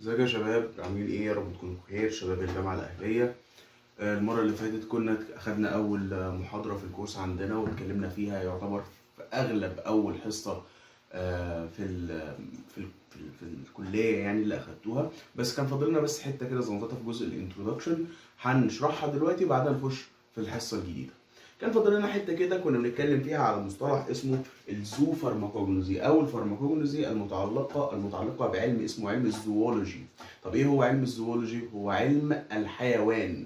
ازيكم يا شباب عاملين ايه يا رب تكونوا بخير شباب الجامعه الاهليه آه، المره اللي فاتت كنا اخدنا اول آه، محاضره في الكورس عندنا واتكلمنا فيها يعتبر في اغلب اول حصه آه، في ال في ال في, ال في الكليه يعني اللي اخدتوها بس كان فاضلنا بس حته كده زنططه في جزء الانترودكشن هنشرحها دلوقتي وبعدها نخش في الحصه الجديده كان فاضل لنا حته كده كنا بنتكلم فيها على مصطلح اسمه الزو فارماكوجنوزي او الفارماكوجنوزي المتعلقه المتعلقه بعلم اسمه علم الزوولوجي طب ايه هو علم الزوولوجي هو علم الحيوان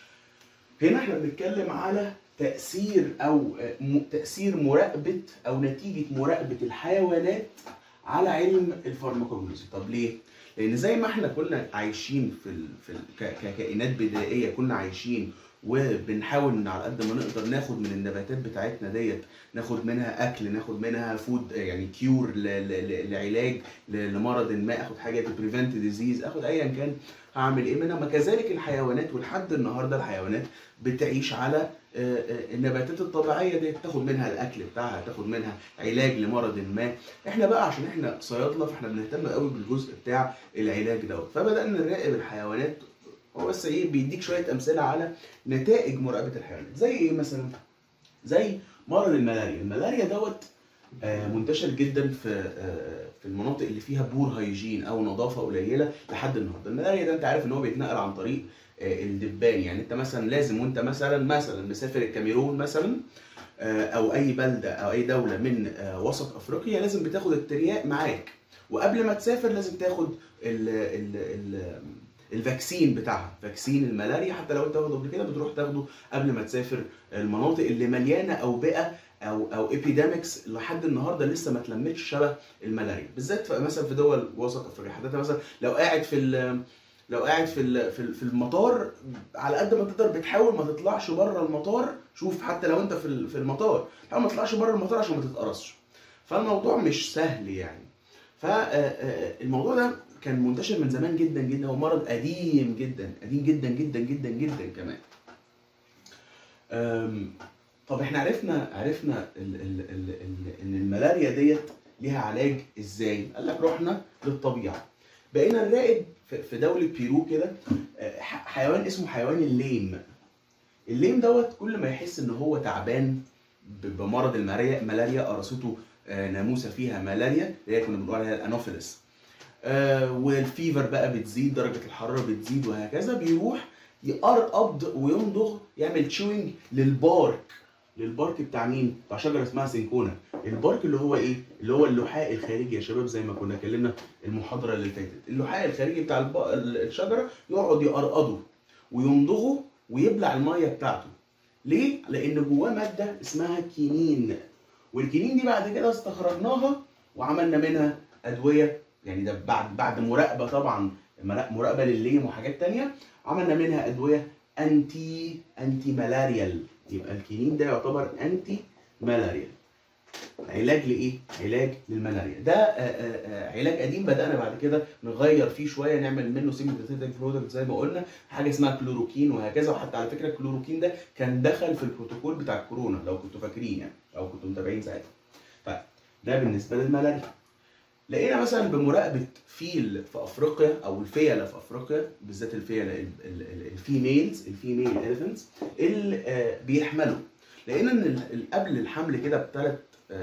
هنا احنا بنتكلم على تاثير او م- تاثير مراقبه او نتيجه مراقبه الحيوانات على علم الفارماكوجنوزي طب ليه لان زي ما احنا كنا عايشين في ال... في ال... ك... ككائنات بدائيه كنا عايشين وبنحاول ان على قد ما نقدر ناخد من النباتات بتاعتنا ديت ناخد منها اكل ناخد منها فود يعني كيور ل... ل... ل... لعلاج ل... لمرض ما اخد حاجه تبريفنت ديزيز اخد ايا كان هعمل ايه منها ما كذلك الحيوانات ولحد النهارده الحيوانات بتعيش على آه، آه، النباتات الطبيعيه دي تاخد منها الاكل بتاعها تاخد منها علاج لمرض ما احنا بقى عشان احنا صيادله فاحنا بنهتم قوي بالجزء بتاع العلاج دوت فبدانا نراقب الحيوانات هو بس ايه بيديك شويه امثله على نتائج مراقبه الحيوانات زي ايه مثلا زي مرض الملاريا الملاريا دوت آه، منتشر جدا في آه، في المناطق اللي فيها بور هايجين او نظافه قليله لحد النهارده الملاريا ده انت عارف ان هو بيتنقل عن طريق آه، الدبان يعني انت مثلا لازم وانت مثلا مثلا مسافر الكاميرون مثلا آه، او اي بلده او اي دوله من آه، وسط افريقيا لازم بتاخد الترياق معاك وقبل ما تسافر لازم تاخد ال ال ال الفاكسين بتاعها فاكسين الملاريا حتى لو انت واخده قبل كده بتروح تاخده قبل ما تسافر المناطق اللي مليانه اوبئه او او ابيديمكس لحد النهارده لسه ما اتلمتش شبه الملاريا بالذات في- مثلا في دول وسط افريقيا حتى مثلا لو قاعد في ال- لو قاعد في ال- في ال- في المطار على قد ما تقدر بتحاول ما تطلعش بره المطار شوف حتى لو انت في ال- في المطار حاول ما تطلعش بره المطار عشان ما تتقرصش فالموضوع مش سهل يعني فالموضوع ده كان منتشر من زمان جدا جدا هو مرض قديم جدا قديم جدا جدا جدا جدا كمان أم، طب احنا عرفنا عرفنا ال ال ال ال ان الملاريا ديت ليها علاج ازاي؟ قال لك رحنا للطبيعه بقينا نراقب في- في دوله بيرو كده آه، ح- حيوان اسمه حيوان الليم الليم دوت كل ما يحس ان هو تعبان ب- بمرض الملاريا ملاريا قرصته آه، ناموسه فيها ملاريا اللي هي كنا بنقول عليها الانوفيلس آه، والفيفر بقى بتزيد درجه الحراره بتزيد وهكذا بيروح يقرقض ويمضغ يعمل تشوينج للبارك للبارك بتاع مين؟ بتاع شجره اسمها سينكونا البارك اللي هو ايه؟ اللي هو اللحاء الخارجي يا شباب زي ما كنا اتكلمنا المحاضره اللي فاتت اللحاء الخارجي بتاع الب... الشجره يقعد يقرقضه ويمضغه ويبلع الميه بتاعته ليه؟ لان جواه ماده اسمها كينين والكينين دي بعد كده استخرجناها وعملنا منها ادويه يعني ده بعد بعد مراقبه طبعا مرا- مراقبه للليم وحاجات تانية عملنا منها ادويه انتي انتي ملاريال يبقى الكينين ده يعتبر انتي ملاريال علاج لايه؟ علاج للملاريا ده آه، آه، آه، علاج قديم بدانا بعد كده نغير فيه شويه نعمل منه سيمبلتيتك برودكت زي ما قلنا حاجه اسمها كلوروكين وهكذا وحتى على فكره الكلوروكين ده كان دخل في البروتوكول بتاع الكورونا لو كنتوا فاكرين يعني او كنتوا متابعين ساعتها. طيب ده بالنسبه للملاريا. لقينا مثلا بمراقبه فيل في افريقيا او الفيله في افريقيا بالذات الفيله ال- ال- ال- الفيميلز الفيميل اليفنتس اللي آه، بيحملوا لقينا ان ال- ال- قبل الحمل كده بثلاث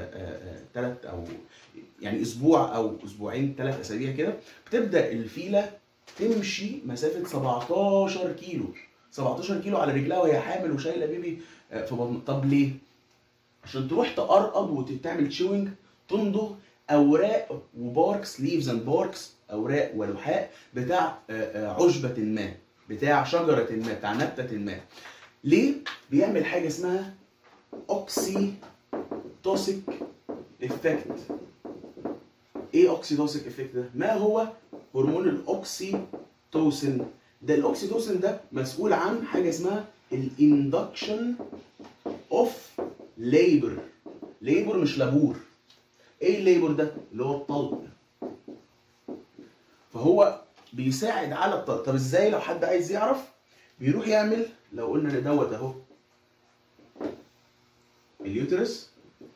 ثلاث او يعني اسبوع او اسبوعين ثلاث اسابيع كده بتبدا الفيله تمشي مسافه 17 كيلو 17 كيلو على رجلها وهي حامل وشايله بيبي آه، في بطن طب ليه؟ عشان تروح تقرقض وتعمل تشوينج تمضغ اوراق وباركس ليفز اند باركس اوراق ولحاء بتاع آه، آه، عشبه ما بتاع شجره ما بتاع نبته ما ليه؟ بيعمل حاجه اسمها اوكسي توسيك افكت ايه اوكسيتوسيك افكت ده ما هو هرمون الاوكسيتوسين ده الاوكسيتوسين ده مسؤول عن حاجه اسمها الاندكشن اوف ليبر ليبر مش لابور ايه الليبر ده اللي هو الطلق فهو بيساعد على الطلق طب ازاي لو حد عايز يعرف بيروح يعمل لو قلنا إن دوت اهو اليوترس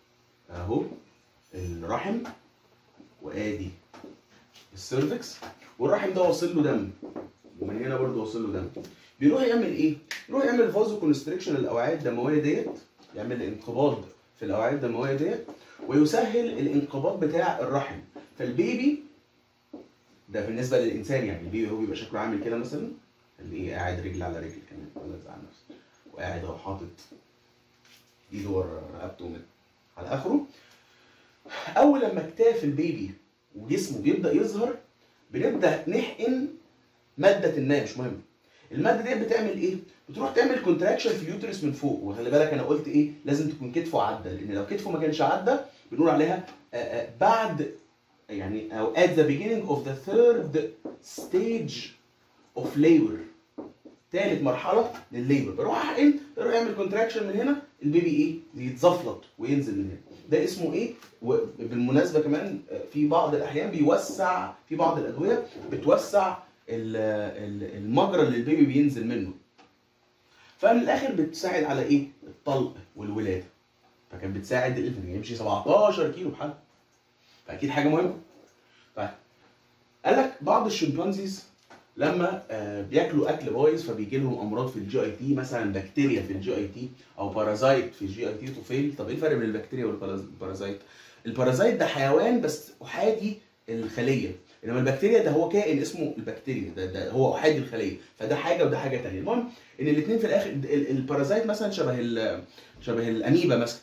اهو الرحم وادي السيرفكس والرحم ده واصل له دم ومن هنا برضه واصل له دم بيروح يعمل ايه؟ يروح يعمل فازو كونستريكشن الاوعيه الدمويه ديت يعمل انقباض في الاوعيه الدمويه ديت ويسهل الانقباض بتاع الرحم فالبيبي ده بالنسبه للانسان يعني البيبي هو بيبقى شكله عامل كده مثلا اللي ايه قاعد رجل على رجل كمان ولا زعل نفسه وقاعد اهو حاطط ايده ورا رقبته من على اخره اول لما اكتاف البيبي وجسمه بيبدا يظهر بنبدا نحقن ماده ما مش مهم الماده دي بتعمل ايه بتروح تعمل كونتراكشن في اليوترس من فوق وخلي بالك انا قلت ايه لازم تكون كتفه عدى لان لو كتفه ما كانش عدى بنقول عليها آه، آه، بعد يعني او at the beginning of the third stage of labor ثالث مرحله للليبر بروح احقن يروح يعمل كونتراكشن من هنا البيبي ايه يتزفلط وينزل من هنا ده اسمه ايه وبالمناسبه كمان آه، في بعض الاحيان بيوسع في بعض الادويه بتوسع ال- ال- المجرى اللي البيبي بينزل منه فمن الاخر بتساعد على ايه الطلق والولاده فكانت بتساعد الانفنت يمشي 17 كيلو بحال فاكيد حاجه مهمه طيب قال لك بعض الشمبانزيز لما آه، بياكلوا اكل بايظ فبيجي لهم امراض في الجي اي تي مثلا بكتيريا في الجي اي تي او بارازايت في الجي اي تي طفيل طب ايه الفرق بين البكتيريا والبارازايت البارازايت ده حيوان بس احادي الخليه انما البكتيريا ده هو كائن اسمه البكتيريا ده, ده هو احادي الخليه فده حاجه وده حاجه ثانيه المهم ان الاثنين في الاخر ال- البارازايت مثلا شبه ال- شبه الاميبا مثلا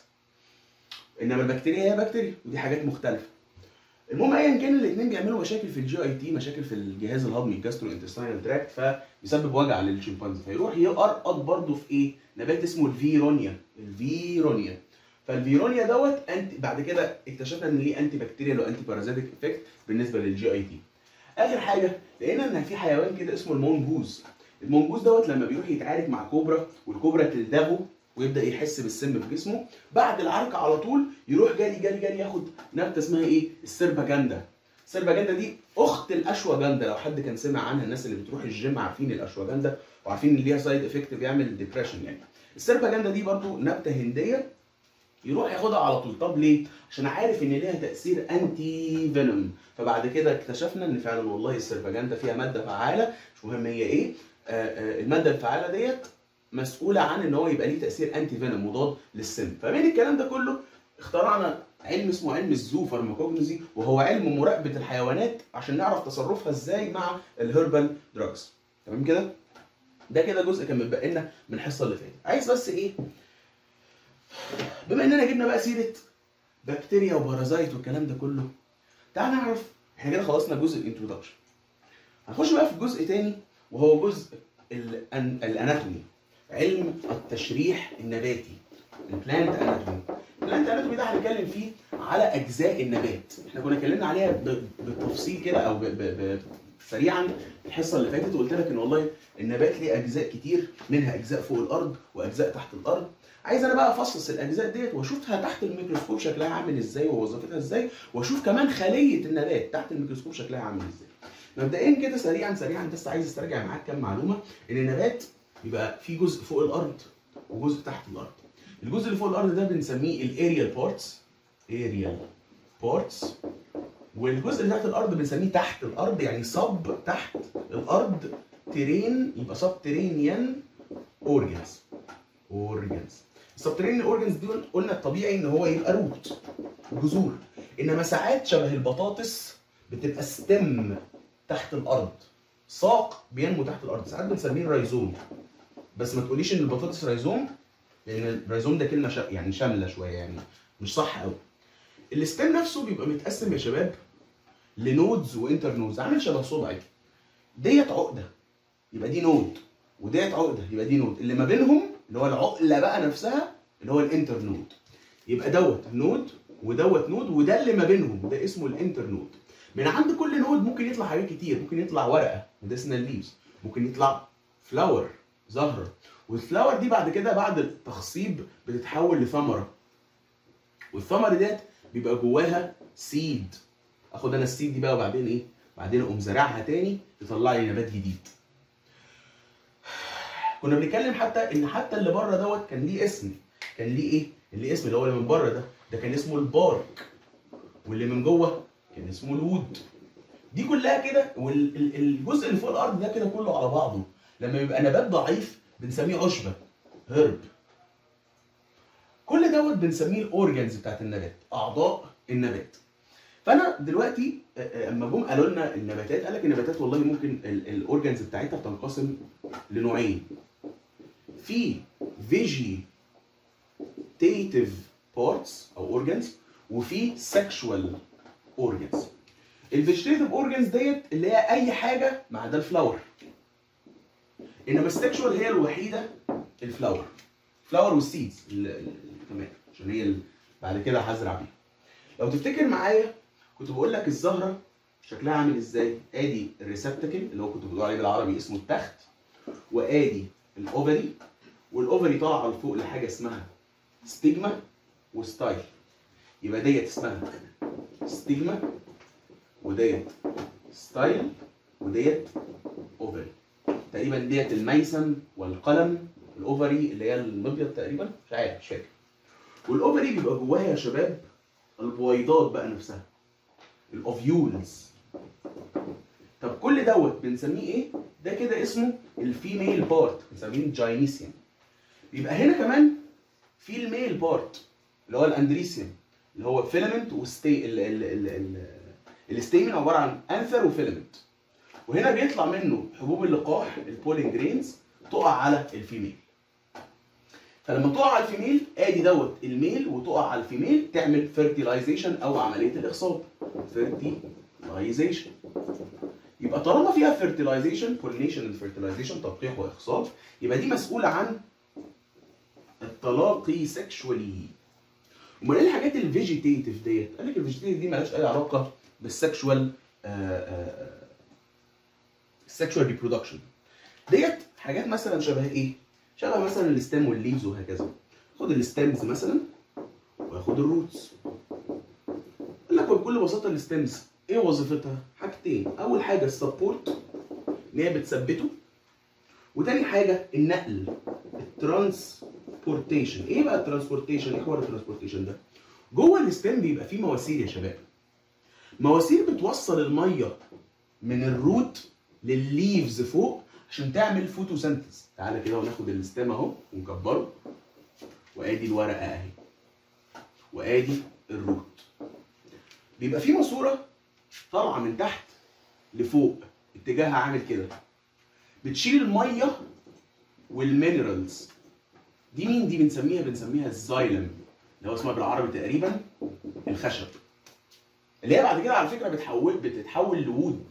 انما البكتيريا هي بكتيريا ودي حاجات مختلفه المهم ايا كان الاثنين بيعملوا مشاكل في الجي اي تي مشاكل في الجهاز الهضمي الجاسترو انتستينال تراكت فبيسبب وجع للشمبانزي فيروح يقرقط برضه في ايه؟ نبات اسمه الفيرونيا الفيرونيا فالفيرونيا دوت انت بعد كده اكتشفنا ان ليه انتي بكتيريال وانتي بارازيتيك افكت بالنسبه للجي اي تي اخر حاجه لقينا ان في حيوان كده اسمه المونجوز المونجوز دوت لما بيروح يتعارك مع كوبرا والكوبرا تلدغه ويبدا يحس بالسم في جسمه بعد العركه على طول يروح جري جري جري ياخد نبته اسمها ايه السرباجندا السرباجندا دي اخت الاشواجندا لو حد كان سمع عنها الناس اللي بتروح الجيم عارفين الاشواجندا وعارفين ان ليها سايد افكت بيعمل ديبريشن يعني السرباجندا دي برضو نبته هنديه يروح ياخدها على طول طب ليه عشان عارف ان ليها تاثير انتي فينوم فبعد كده اكتشفنا ان فعلا والله السرباجندا فيها ماده فعاله مش مهم هي ايه آه، آه، الماده الفعاله ديت مسؤوله عن ان هو يبقى ليه تاثير انتي فينوم مضاد للسم فبين الكلام ده كله اخترعنا علم اسمه علم الزو فارماكوجنوزي وهو علم مراقبه الحيوانات عشان نعرف تصرفها ازاي مع الهربال دراجز تمام كده ده كده جزء كان متبقي لنا من الحصه اللي فاتت عايز بس ايه بما اننا جبنا بقى سيره بكتيريا وبارازايت والكلام ده كله تعال نعرف احنا كده خلصنا جزء الانترودكشن هنخش بقى في جزء تاني وهو جزء الأن- الاناتومي علم التشريح النباتي البلانت اناتومي البلانت اناتومي ده هنتكلم فيه على اجزاء النبات احنا كنا اتكلمنا عليها ب- بالتفصيل كده او ب... ب... ب... سريعا الحصه اللي فاتت وقلت لك ان والله النبات ليه اجزاء كتير منها اجزاء فوق الارض واجزاء تحت الارض عايز انا بقى افصص الاجزاء ديت واشوفها تحت الميكروسكوب شكلها عامل ازاي ووظيفتها ازاي واشوف كمان خليه النبات تحت الميكروسكوب شكلها عامل ازاي مبدئيا كده سريعا سريعا بس عايز استرجع معاك كام معلومه ان النبات بيبقى في جزء فوق الارض وجزء تحت الارض الجزء اللي فوق الارض ده بنسميه الاريال بارتس اريال بارتس والجزء اللي تحت الارض بنسميه تحت الارض يعني صب تحت الارض ترين يبقى سب ترينيان اورجنز اورجنز السبترين اورجنز دي قلنا الطبيعي ان هو يبقى روت جذور انما ساعات شبه البطاطس بتبقى ستم تحت الارض ساق بينمو تحت الارض ساعات بنسميه رايزوم بس ما تقوليش ان البطاطس رايزوم لان الرايزوم ده كلمه شا... يعني شامله شويه يعني مش صح قوي الستيم نفسه بيبقى متقسم يا شباب لنودز وانتر نودز عامل شبه صبعي ديت عقده يبقى دي نود وديت عقده يبقى دي نود اللي ما بينهم اللي هو العقله بقى نفسها اللي هو الانتر نود يبقى دوت نود ودوت نود وده اللي ما بينهم ده اسمه الانتر نود من عند كل نود ممكن يطلع حاجات كتير ممكن يطلع ورقه ميديسينال ليفز ممكن يطلع فلاور زهره والفلاور دي بعد كده بعد التخصيب بتتحول لثمره والثمره ديت بيبقى جواها سيد اخد انا السيد دي بقى وبعدين ايه بعدين اقوم زارعها تاني تطلع لي نبات جديد كنا بنتكلم حتى ان حتى اللي بره دوت كان ليه اسم كان ليه ايه اللي اسم اللي هو اللي من بره ده ده كان اسمه البارك واللي من جوه كان اسمه الوود دي كلها كده والجزء اللي فوق الارض ده كده كله على بعضه لما يبقى نبات ضعيف بنسميه عشبه هرب كل دوت بنسميه الاورجنز بتاعت النبات اعضاء النبات فانا دلوقتي آه، آه، اما جم قالوا لنا النباتات قال لك النباتات والله ممكن الاورجنز بتاعتها بتنقسم لنوعين في فيجيتيف بارتس او اورجنز وفي سكشوال اورجنز الفيجيتيف اورجنز ديت اللي هي اي حاجه ما عدا الفلاور انما السكشوال هي الوحيده الفلاور فلاور والسيدز كمان عشان هي ال- بعد كده هزرع بيها لو تفتكر معايا كنت بقول لك الزهره شكلها عامل ازاي ادي الريسبتكل اللي هو كنت بقول عليه بالعربي اسمه التخت وادي الاوفري والاوفري طالعه لفوق لحاجه اسمها ستيجما وستايل يبقى ديت اسمها ستيجما وديت ستايل وديت اوفري تقريبا ديت الميسم والقلم الاوفري اللي هي المبيض تقريبا مش عارف مش فاكر والاوفري بيبقى جواها يا شباب البويضات بقى نفسها الاوفيولز طب كل دوت بنسميه ايه؟ ده كده اسمه الفيميل بارت بنسميه جاينيسيوم يبقى هنا كمان في الميل بارت اللي هو الاندريسيوم اللي هو فيلامنت وستي ال ال ال ال الستيمن عباره عن انثر وفيلامنت وهنا بيطلع منه حبوب اللقاح البولين جرينز تقع على الفيميل فلما تقع على الفيميل ادي دوت الميل وتقع على الفيميل تعمل فيرتيلايزيشن او عمليه الاخصاب فيرتيلايزيشن يبقى طالما فيها فيرتيلايزيشن بولينيشن فيرتيلايزيشن تلقيح واخصاب يبقى دي مسؤوله عن التلاقي سexually امال ايه الحاجات الفيجيتيتيف ديت؟ قال لك الفيجيتيتيف دي مالهاش اي علاقه بالسكشوال السكشوال ريبرودكشن ديت حاجات مثلا شبه ايه؟ شبه مثلا الستام والليفز وهكذا خد الستامز مثلا وياخد الروتس قال لك بكل بساطه الستامز ايه وظيفتها؟ حاجتين اول حاجه السبورت ان هي بتثبته وتاني حاجه النقل الترانسبورتيشن ايه بقى الترانسبورتيشن ايه حوار الترانسبورتيشن ده جوه الستام بيبقى فيه مواسير يا شباب مواسير بتوصل الميه من الروت للليفز فوق عشان تعمل فوتوسنتز تعالى كده وناخد الستام اهو ونكبره وادي الورقه اهي وادي الروت بيبقى في ماسوره طالعه من تحت لفوق اتجاهها عامل كده بتشيل الميه والمينرالز دي مين دي بنسميها بنسميها الزايلم اللي هو اسمها بالعربي تقريبا الخشب اللي هي بعد كده على فكره بتحول بتتحول لوود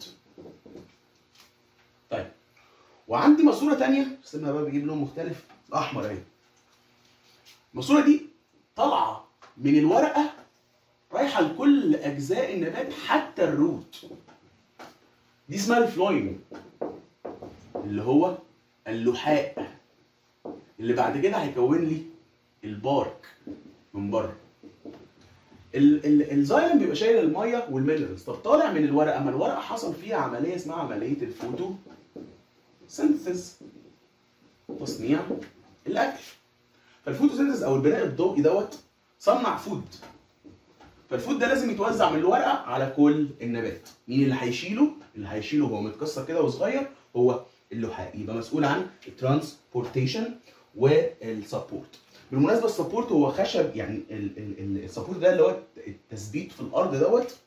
طيب وعندي ماسوره تانية استنى بقى بجيب لون مختلف احمر اهي الماسوره دي طالعه من الورقه رايحه لكل اجزاء النبات حتى الروت دي اسمها الفلويم اللي هو اللحاء اللي بعد كده هيكون لي البارك من بره ال- ال- الزايلم بيبقى شايل الميه والمينرالز طب طالع من الورقه ما الورقه حصل فيها عمليه اسمها عمليه الفوتو سينثيز تصنيع الاكل فالفوتوسينثيز او البناء الضوئي دوت صنع فود فالفود ده لازم يتوزع من الورقه على كل النبات مين اللي هيشيله اللي هيشيله هو متكسر كده وصغير هو اللحاء يبقى مسؤول عن الترانسبورتيشن والسبورت بالمناسبه السبورت هو خشب يعني ال- ال- ال- السبورت ده اللي هو التثبيت في الارض دوت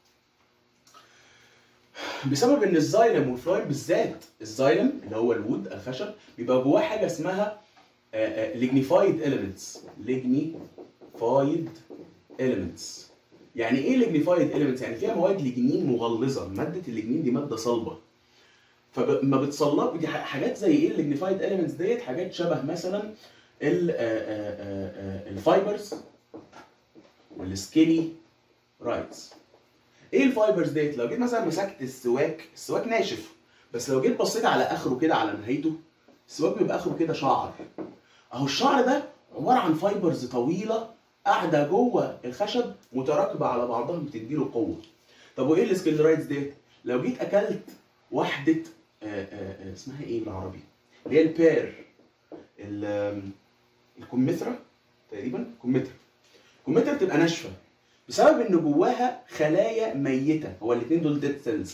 بسبب ان الزايلم والفلويم بالذات الزايلم اللي هو الوود الخشب بيبقى جواه حاجه اسمها ليجنيفايد اليمنتس ليجنيفايد اليمنتس يعني ايه ليجنيفايد اليمنتس يعني فيها مواد ليجنين مغلظه ماده الليجنين دي ماده صلبه فما بتصلب دي ح- حاجات زي ايه الليجنيفايد اليمنتس ديت حاجات شبه مثلا ال- آه، آه، آه، آه، الفايبرز والسكيني رايتس ايه الفايبرز ديت لو جيت مثلا مسكت السواك السواك ناشف بس لو جيت بصيت على اخره كده على نهايته السواك بيبقى اخره كده شعر اهو الشعر ده عباره عن فايبرز طويله قاعده جوه الخشب متراكبه على بعضها بتديله قوه طب وايه السكلرايتس ديت لو جيت اكلت وحده آه، آه، آه، اسمها ايه بالعربي اللي هي البير ال- آم، الكمثرى تقريبا كمثرى الكمثرى بتبقى ناشفه بسبب ان جواها خلايا ميته هو الاثنين دول ديد سيلز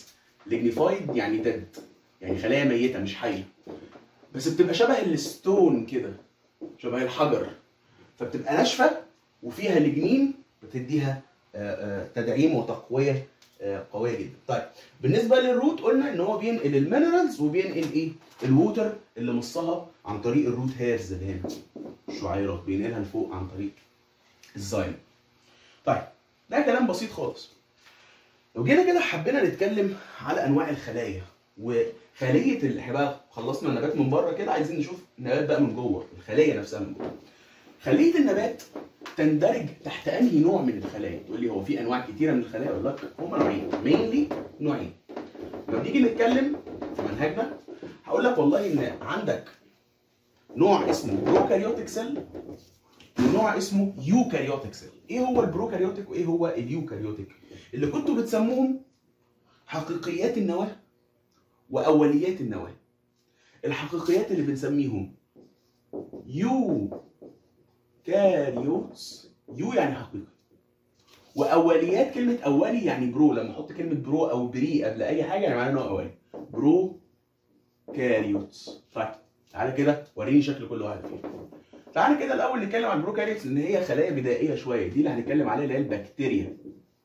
ليجنيفايد يعني ديد يعني خلايا ميته مش حيه بس بتبقى شبه الستون كده شبه الحجر فبتبقى ناشفه وفيها لجنين بتديها آه، آه، تدعيم وتقويه آه، قويه جدا. طيب بالنسبه للروت قلنا ان هو بينقل المينرالز وبينقل ايه؟ الووتر اللي مصها عن طريق الروت هيرز اللي هنا الشعيرات بينقلها لفوق عن طريق الزايم. طيب ده كلام بسيط خالص. لو جينا كده حبينا نتكلم على انواع الخلايا وخليه ال- احنا بقى خلصنا النبات من بره كده عايزين نشوف النبات بقى من جوه الخليه نفسها من جوه. خليه النبات تندرج تحت انهي نوع من الخلايا؟ تقول لي هو في انواع كتيره من الخلايا اقول لك هم نوعين مينلي نوعين. لما نيجي نتكلم في منهجنا هقول لك والله ان عندك نوع اسمه بروكاريوتيك سيل ونوع اسمه يوكاريوتيك سيل. ايه هو البروكاريوتيك وايه هو اليوكاريوتيك؟ اللي كنتوا بتسموهم حقيقيات النواه واوليات النواه. الحقيقيات اللي بنسميهم يو كاريوتس يو يعني حقيقي واوليات كلمه اولي يعني برو لما احط كلمه برو او بري قبل اي حاجه يعني معناه ان هو اولي برو كاريوتس طيب تعالى كده وريني شكل كل واحد فيهم تعالى كده الاول نتكلم عن البروكاريوتس لان هي خلايا بدائيه شويه دي اللي هنتكلم عليها اللي هي البكتيريا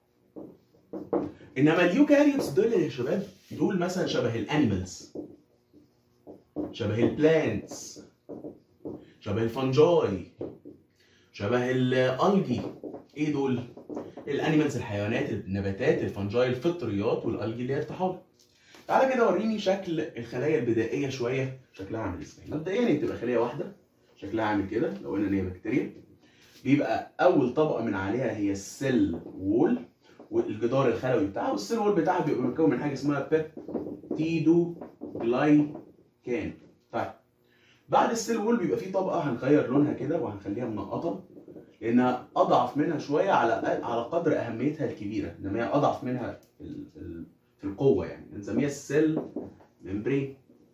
انما اليوكاريوتس دول يا شباب دول مثلا شبه الانيمالز شبه البلانتس شبه الفنجاي شبه الالجي ايه دول؟ الانيمالز الحيوانات النباتات الفنجاي الفطريات والالجي اللي هي الطحالب. تعالى كده وريني شكل الخلايا البدائيه شويه شكلها عامل ازاي. مبدئيا هي بتبقى خليه واحده شكلها عامل كده لو قلنا ان هي بكتيريا. بيبقى اول طبقه من عليها هي السيل وول والجدار الخلوي بتاعها والسيل وول بتاعها بيبقى مكون من حاجه اسمها بيبتيدو جلايكان. طيب بعد السيل وول بيبقى فيه طبقه هنغير لونها كده وهنخليها منقطه لانها اضعف منها شويه على على قدر اهميتها الكبيره انما هي اضعف منها في ال- في ال- في القوه يعني بنسميها السيل ممبرين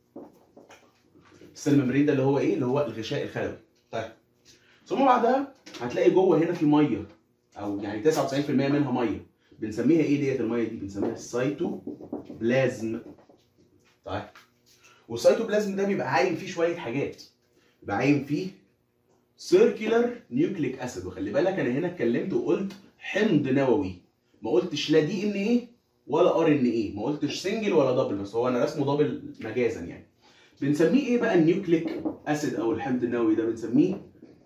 السيل ممبرين ده اللي هو ايه اللي هو الغشاء الخلوي طيب ثم بعدها هتلاقي جوه هنا في ميه او يعني 99% منها ميه بنسميها ايه ديت الميه دي بنسميها السيتوبلازم طيب والسيتوبلازم ده بيبقى عايم فيه شويه حاجات بيبقى عايم فيه سيركيلر نيوكليك اسيد وخلي بالك انا هنا اتكلمت وقلت حمض نووي ما قلتش لا دي ان ايه ولا ار ان ايه ما قلتش سنجل ولا دبل بس هو انا رسمه دبل مجازا يعني بنسميه ايه بقى النيوكليك اسيد او الحمض النووي ده بنسميه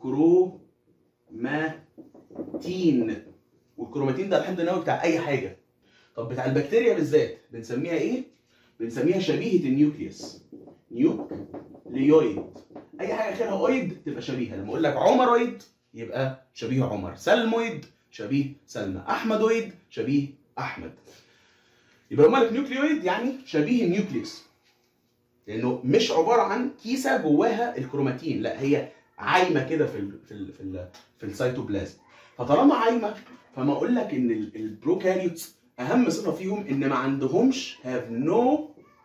كروماتين والكروماتين ده الحمض النووي بتاع اي حاجه طب بتاع البكتيريا بالذات بنسميها ايه بنسميها شبيهه النيوكليوس نيوكليويد اي حاجه اخرها اويد تبقى شبيهه لما اقول لك عمرويد يبقى شبيه عمر سلمويد شبيه سلمى احمدويد شبيه احمد يبقى لما لك نيوكليويد يعني شبيه النيوكليوس لانه مش عباره عن كيسه جواها الكروماتين لا هي عايمه كده في ال في ال في, ال في السيتوبلازم فطالما عايمه فما اقول لك ان ال- البروكاريوتس اهم صفه فيهم ان ما عندهمش have no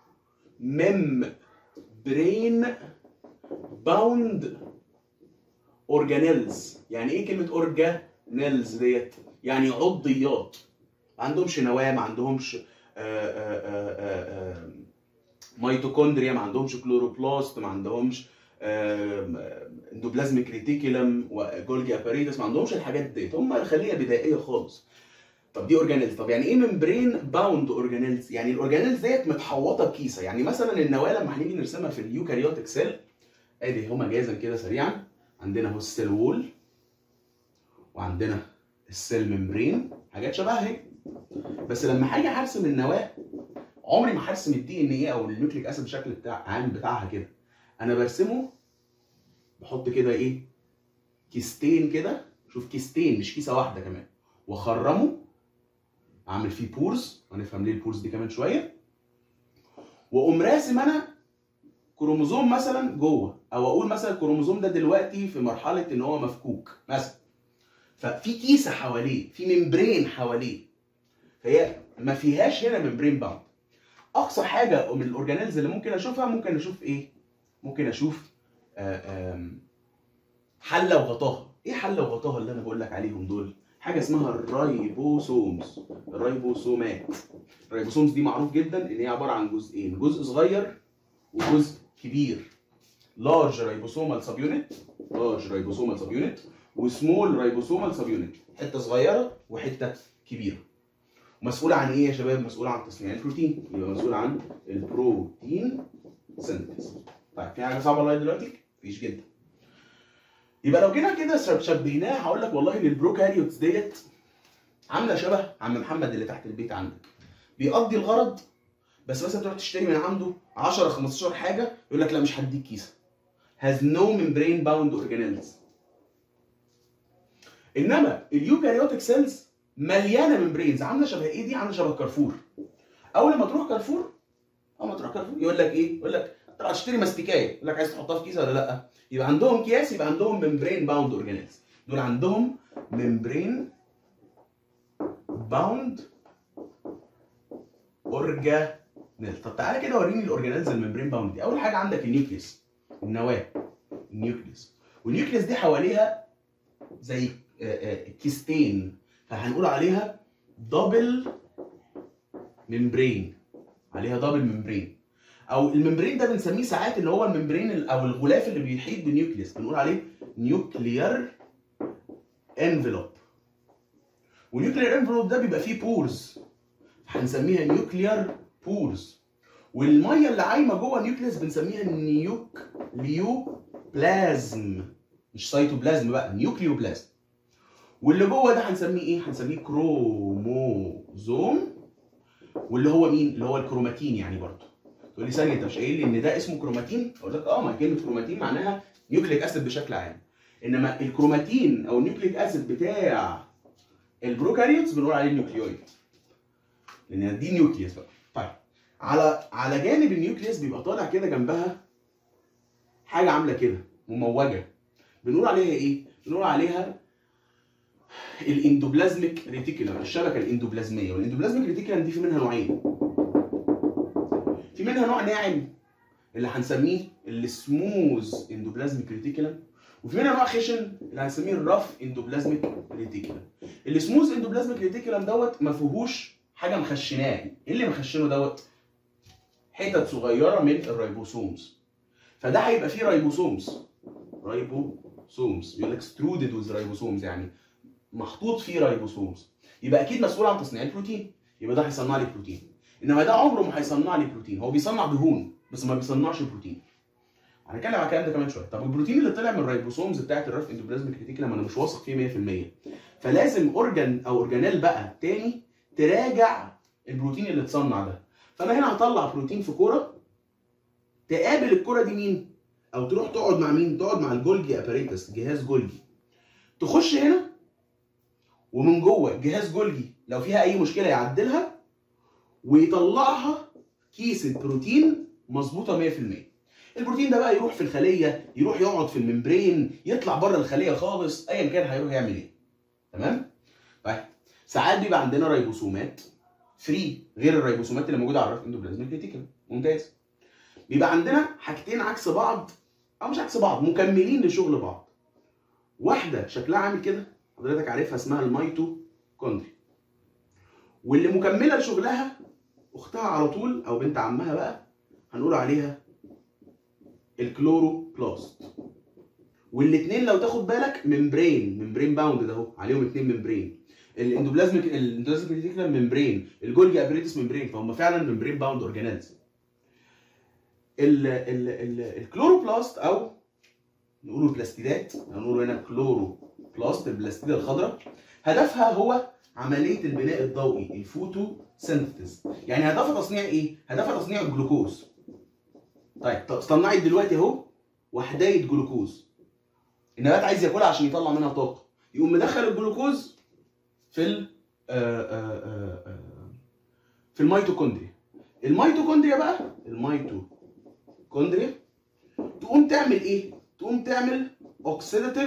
membrane bound organelles يعني ايه كلمه organelles ديت يعني عضيات ما عندهمش نواه ما عندهمش آه، آه، آه، آه، آه، ميتوكوندريا ما عندهمش كلوروبلاست ما عندهمش آم، آم، اندوبلازميك ريتيكولم وجولجي اباريتس ما عندهمش الحاجات ديت هم خليه بدائيه خالص طب دي اورجانيلز طب يعني ايه ممبرين باوند اورجانيلز يعني الاورجانيلز ديت متحوطه بكيسه يعني مثلا النواه لما هنيجي نرسمها في اليوكاريوتيك سيل ادي هما جاهزا كده سريعا عندنا اهو السيل وول وعندنا السيل ممبرين حاجات شبهها اهي بس لما هاجي هرسم النواه عمري ما هرسم الدي ان ايه او النيوكليك اسيد بشكل بتاع عام بتاعها كده انا برسمه بحط كده ايه كيستين كده شوف كيستين مش كيسه واحده كمان واخرمه اعمل فيه بورز وهنفهم ليه البورز دي كمان شويه واقوم راسم انا كروموزوم مثلا جوه او اقول مثلا الكروموزوم ده دلوقتي في مرحله ان هو مفكوك مثلا ففي كيسه حواليه في ممبرين حواليه فهي ما فيهاش هنا ممبرين باوند اقصى حاجه من الاورجانيلز اللي ممكن اشوفها ممكن اشوف ايه ممكن اشوف آه، آم، حله وغطاها ايه حله وغطاها اللي انا بقول لك عليهم دول حاجه اسمها الرايبوسومز الرايبوسومات الريبوسومز دي معروف جدا ان هي عباره عن جزئين جزء صغير وجزء كبير لارج ريبوسومال سب يونت لارج ريبوسومال سب يونت وسمول ريبوسومال سب يونت حته صغيره وحته كبيره مسؤول عن ايه يا شباب مسؤول عن تصنيع البروتين يبقى مسؤول عن البروتين سنتز طيب في حاجه صعبه لغايه دلوقتي مفيش جدا يبقى لو جينا كده شبهناها هقول لك والله ان البروكاريوتس ديت عامله شبه عم محمد اللي تحت البيت عندك بيقضي الغرض بس مثلا تروح تشتري من عنده 10 15 حاجه يقول لك لا مش هديك كيسه has no membrane bound organelles انما اليوكاريوتيك سيلز مليانه ممبرينز عامله شبه ايه دي عامله شبه كارفور اول ما تروح كارفور اول ما تروح كارفور يقول لك ايه يقول لك تروح تشتري مستكايه يقول لك عايز تحطها في كيسه ولا لا يبقى عندهم اكياس يبقى عندهم ممبرين باوند اورجانيلز دول عندهم ممبرين باوند اورجانيل طب تعالى كده وريني الاورجانيلز الممبرين باوند دي اول حاجه عندك النيوكليس النواه النيوكليس والنيوكليس دي حواليها زي آه، آه، كيستين فهنقول عليها دبل ممبرين عليها دبل ممبرين او الممبرين ده بنسميه ساعات اللي هو الممبرين ال- او الغلاف اللي بيحيط بالنيوكليس بنقول عليه نيوكليير انفلوب والنيوكليير انفلوب ده بيبقى فيه بورز هنسميها نيوكليير بورز والميه اللي عايمه جوه النيوكليس بنسميها نيوكليو بلازم مش سيتوبلازم بقى نيوكليوبلازم واللي جوه ده هنسميه ايه؟ هنسميه كروموزوم واللي هو مين؟ اللي هو الكروماتين يعني برضه. تقول لي ثانيه انت مش قايل لي ان ده اسمه كروماتين؟ اقول لك اه ما كلمه كروماتين معناها نيوكليك اسيد بشكل عام. انما الكروماتين او النيوكليك اسيد بتاع البروكاريوتس بنقول عليه نيوكليويد. لان دي نيوكليوس بقى. طيب على على جانب النيوكليوس بيبقى طالع كده جنبها حاجه عامله كده مموجه. بنقول عليها ايه؟ بنقول عليها الاندوبلازميك ريتيكولم الشبكه الاندوبلازميه والاندوبلازميك ريتيكولم دي في منها نوعين في منها نوع ناعم اللي هنسميه السموز اندوبلازميك ريتيكولم وفي منها نوع خشن اللي هنسميه الرف اندوبلازميك ريتيكولم السموز اندوبلازميك ريتيكولم دوت ما فيهوش حاجه مخشناه ايه اللي مخشنه دوت حتت صغيره من الريبوسومز فده هيبقى فيه ريبوسومز ريبوسومز يقول لك سترودد ويز ريبوسومز يعني محطوط فيه رايبوسومز يبقى اكيد مسؤول عن تصنيع البروتين يبقى ده هيصنع لي بروتين انما ده عمره ما هيصنع لي بروتين هو بيصنع دهون بس ما بيصنعش بروتين هنتكلم على الكلام ده كمان شويه طب البروتين اللي طلع من الرايبوسومز بتاعت الرف اندوبلازميك ريتيكولم انا مش واثق فيه 100% فلازم اورجان او اورجانيل بقى تاني تراجع البروتين اللي اتصنع ده فانا هنا هطلع بروتين في كوره تقابل الكوره دي مين او تروح تقعد مع مين تقعد مع الجولجي اباريتس جهاز جولجي تخش هنا ومن جوه جهاز جولجي لو فيها اي مشكله يعدلها ويطلعها كيسه بروتين مظبوطه 100% البروتين ده بقى يروح في الخليه يروح يقعد في الممبرين يطلع بره الخليه خالص ايا كان هيروح يعمل ايه تمام طيب ساعات بيبقى عندنا ريبوسومات فري غير الريبوسومات اللي موجوده على الرف اندوبلازميك ريتيكولم ممتاز بيبقى عندنا حاجتين عكس بعض او مش عكس بعض مكملين لشغل بعض واحده شكلها عامل كده حضرتك عارفها اسمها الميتوكوندري واللي مكمله لشغلها اختها على طول او بنت عمها بقى هنقول عليها الكلوروبلاست والاثنين لو تاخد بالك ممبرين ممبرين باوند ده اهو عليهم اثنين ممبرين الاندوبلازميك الاندوبلازميك ريتيكولم ممبرين الجولجي ابريتس ممبرين فهم فعلا ممبرين باوند اورجانيلز ال ال ال الكلوروبلاست او نقوله البلاستيدات هنقوله هنا كلوروبلاست البلاستيده الخضراء هدفها هو عمليه البناء الضوئي الفوتو سينثيز يعني هدفها تصنيع ايه هدفها تصنيع الجلوكوز طيب طب صنعت دلوقتي اهو وحدايه جلوكوز النبات عايز ياكلها عشان يطلع منها طاقه يقوم مدخل الجلوكوز في ال آه، آه، آه، آه، في الميتوكوندريا الميتوكوندريا بقى الميتوكوندريا تقوم تعمل ايه تقوم تعمل اوكسيداتيف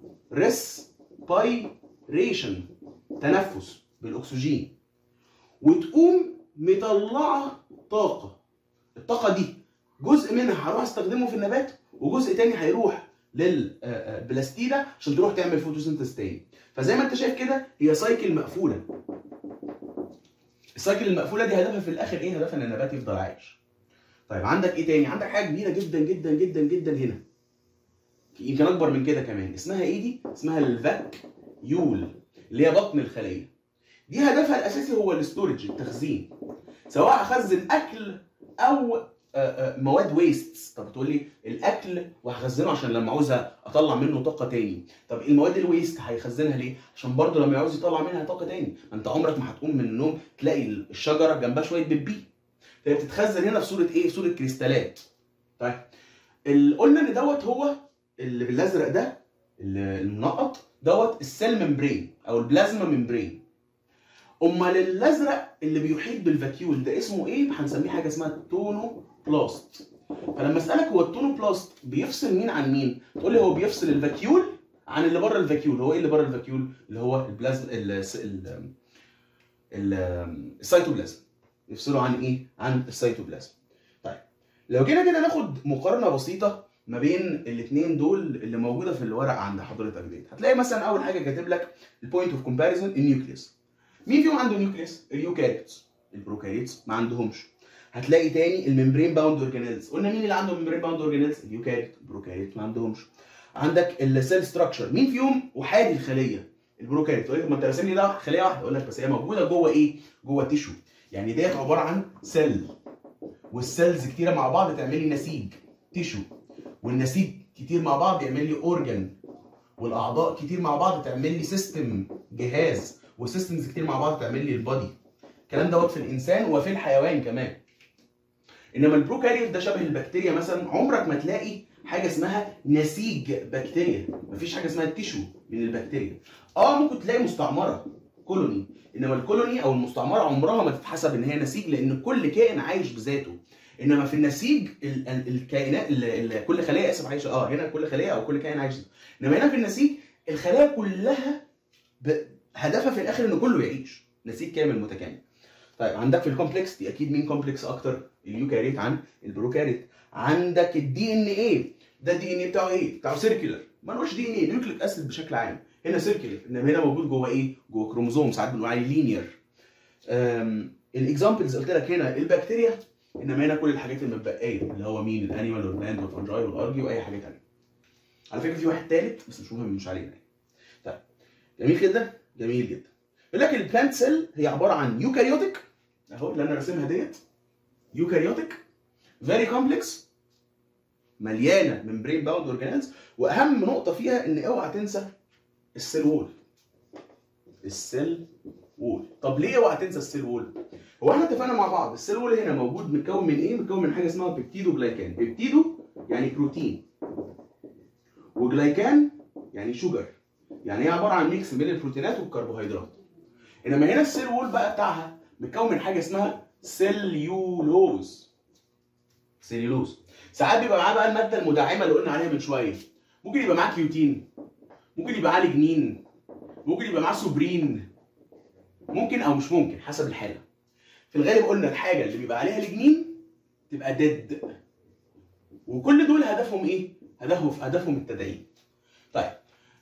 ريسبيريشن تنفس بالاكسجين وتقوم مطلعه طاقه الطاقه دي جزء منها هروح استخدمه في النبات وجزء تاني هيروح للبلاستيدا عشان تروح تعمل فوتوسينثيز تاني فزي ما انت شايف كده هي سايكل مقفوله السايكل المقفوله دي هدفها في الاخر ايه هدفها ان النبات يفضل عايش طيب عندك ايه تاني عندك حاجه كبيره جدا جدا جدا جدا هنا يمكن اكبر من كده كمان اسمها ايه دي اسمها الفاك يول اللي هي بطن الخليه دي هدفها الاساسي هو الاستورج التخزين سواء اخزن اكل او آه، آه، مواد ويست طب تقول لي الاكل وهخزنه عشان لما عاوز اطلع منه طاقه تاني طب المواد الويست هيخزنها ليه عشان برضه لما يعوز يطلع منها طاقه تاني ما انت عمرك ما هتقوم من النوم تلاقي الشجره جنبها شويه بيبي فهي بتتخزن هنا في صوره ايه صوره كريستالات طيب ال- قلنا ان دوت هو اللي بالازرق ده اللي المنقط دوت السيل ممبرين او البلازما ممبرين امال الازرق اللي بيحيط بالفاكيول ده اسمه ايه هنسميه حاجه اسمها التونو بلاست فلما اسالك هو التونو بلاست بيفصل مين عن مين تقول لي هو بيفصل الفاكيول عن اللي بره الفاكيول هو ايه اللي بره الفاكيول اللي هو البلازما ال- ال- ال- السيتوبلازم يفصلوا عن ايه عن السيتوبلازم طيب لو جينا كده ناخد مقارنه بسيطه ما بين الاثنين دول اللي موجوده في الورق عند حضرتك ديت هتلاقي مثلا اول حاجه كاتب لك البوينت اوف كومباريزون النيوكليوس مين فيهم عنده نيوكليوس اليوكاريوتس البروكاريوتس ما عندهمش هتلاقي تاني الممبرين باوند اورجانيلز قلنا مين اللي عنده ممبرين باوند اورجانيلز اليوكاريوت البروكاريوت ما عندهمش عندك السيل ستراكشر مين فيهم احادي الخليه البروكاريوت تقول لك ما انت راسم لي ده خليه واحده اقول لك بس هي موجوده جوه ايه جوه تيشو يعني ديت عباره عن سيل والسيلز كتيره مع بعض تعمل لي نسيج تيشو والنسيج كتير مع بعض يعمل لي اورجان والاعضاء كتير مع بعض تعمل لي سيستم جهاز والسيستمز كتير مع بعض تعمل لي البادي الكلام دوت في الانسان وفي الحيوان كمان انما البروكاريوت ده شبه البكتيريا مثلا عمرك ما تلاقي حاجه اسمها نسيج بكتيريا مفيش حاجه اسمها تيشو من البكتيريا اه ممكن تلاقي مستعمره كولوني انما الكولوني او المستعمره عمرها ما تتحسب ان هي نسيج لان كل كائن عايش بذاته انما في النسيج ال- ال- الكائنات ال- ال- كل خليه اسف عايشه اه هنا كل خليه او كل كائن عايش انما هنا في النسيج الخلايا كلها ب- هدفها في الاخر ان كله يعيش نسيج كامل متكامل طيب عندك في الكومبلكس دي اكيد مين كومبلكس اكتر اليوكاريت عن البروكاريت عندك الدي ان ايه ده الدي ان ايه بتاعه ايه بتاعه سيركيولر ما نقولش دي ان ايه نيوكليك اسيد بشكل عام هنا سيركيولر انما هنا موجود جوه ايه جوه كروموزوم ساعات بنقول عليه لينير الاكزامبلز قلت لك هنا البكتيريا انما هنا كل الحاجات المتبقيه اللي هو مين الانيمال والبلاند والفنجاي والارجي واي حاجه ثانيه على فكره في واحد ثالث بس مش مهم مش علينا يعني. طيب جميل كده جميل جدا يقول لك البلانت سيل هي عباره عن يوكاريوتيك اهو اللي انا راسمها ديت يوكاريوتيك فيري كومبلكس مليانه ممبرين باوند اورجانيلز واهم نقطه فيها ان اوعى تنسى السيل وول السيل وول طب ليه اوعى تنسى السيل وول هو احنا اتفقنا مع بعض السيل وول هنا موجود متكون من ايه متكون من حاجه اسمها بيبتيدو جلايكان بيبتيدو يعني بروتين وجلايكان يعني شوجر يعني هي عباره عن ميكس بين البروتينات والكربوهيدرات انما هنا السيل وول بقى بتاعها متكون من حاجه اسمها سيليولوز سيليولوز ساعات بيبقى معاه بقى الماده المدعمه اللي قلنا عليها من شويه ممكن يبقى معاه كيوتين ممكن يبقى معاه لجنين ممكن يبقى معاه سوبرين ممكن او مش ممكن حسب الحاله في الغالب قلنا الحاجه اللي بيبقى عليها لجنين تبقى ديد وكل دول هدفهم ايه هدفهم هدفهم التدعيم طيب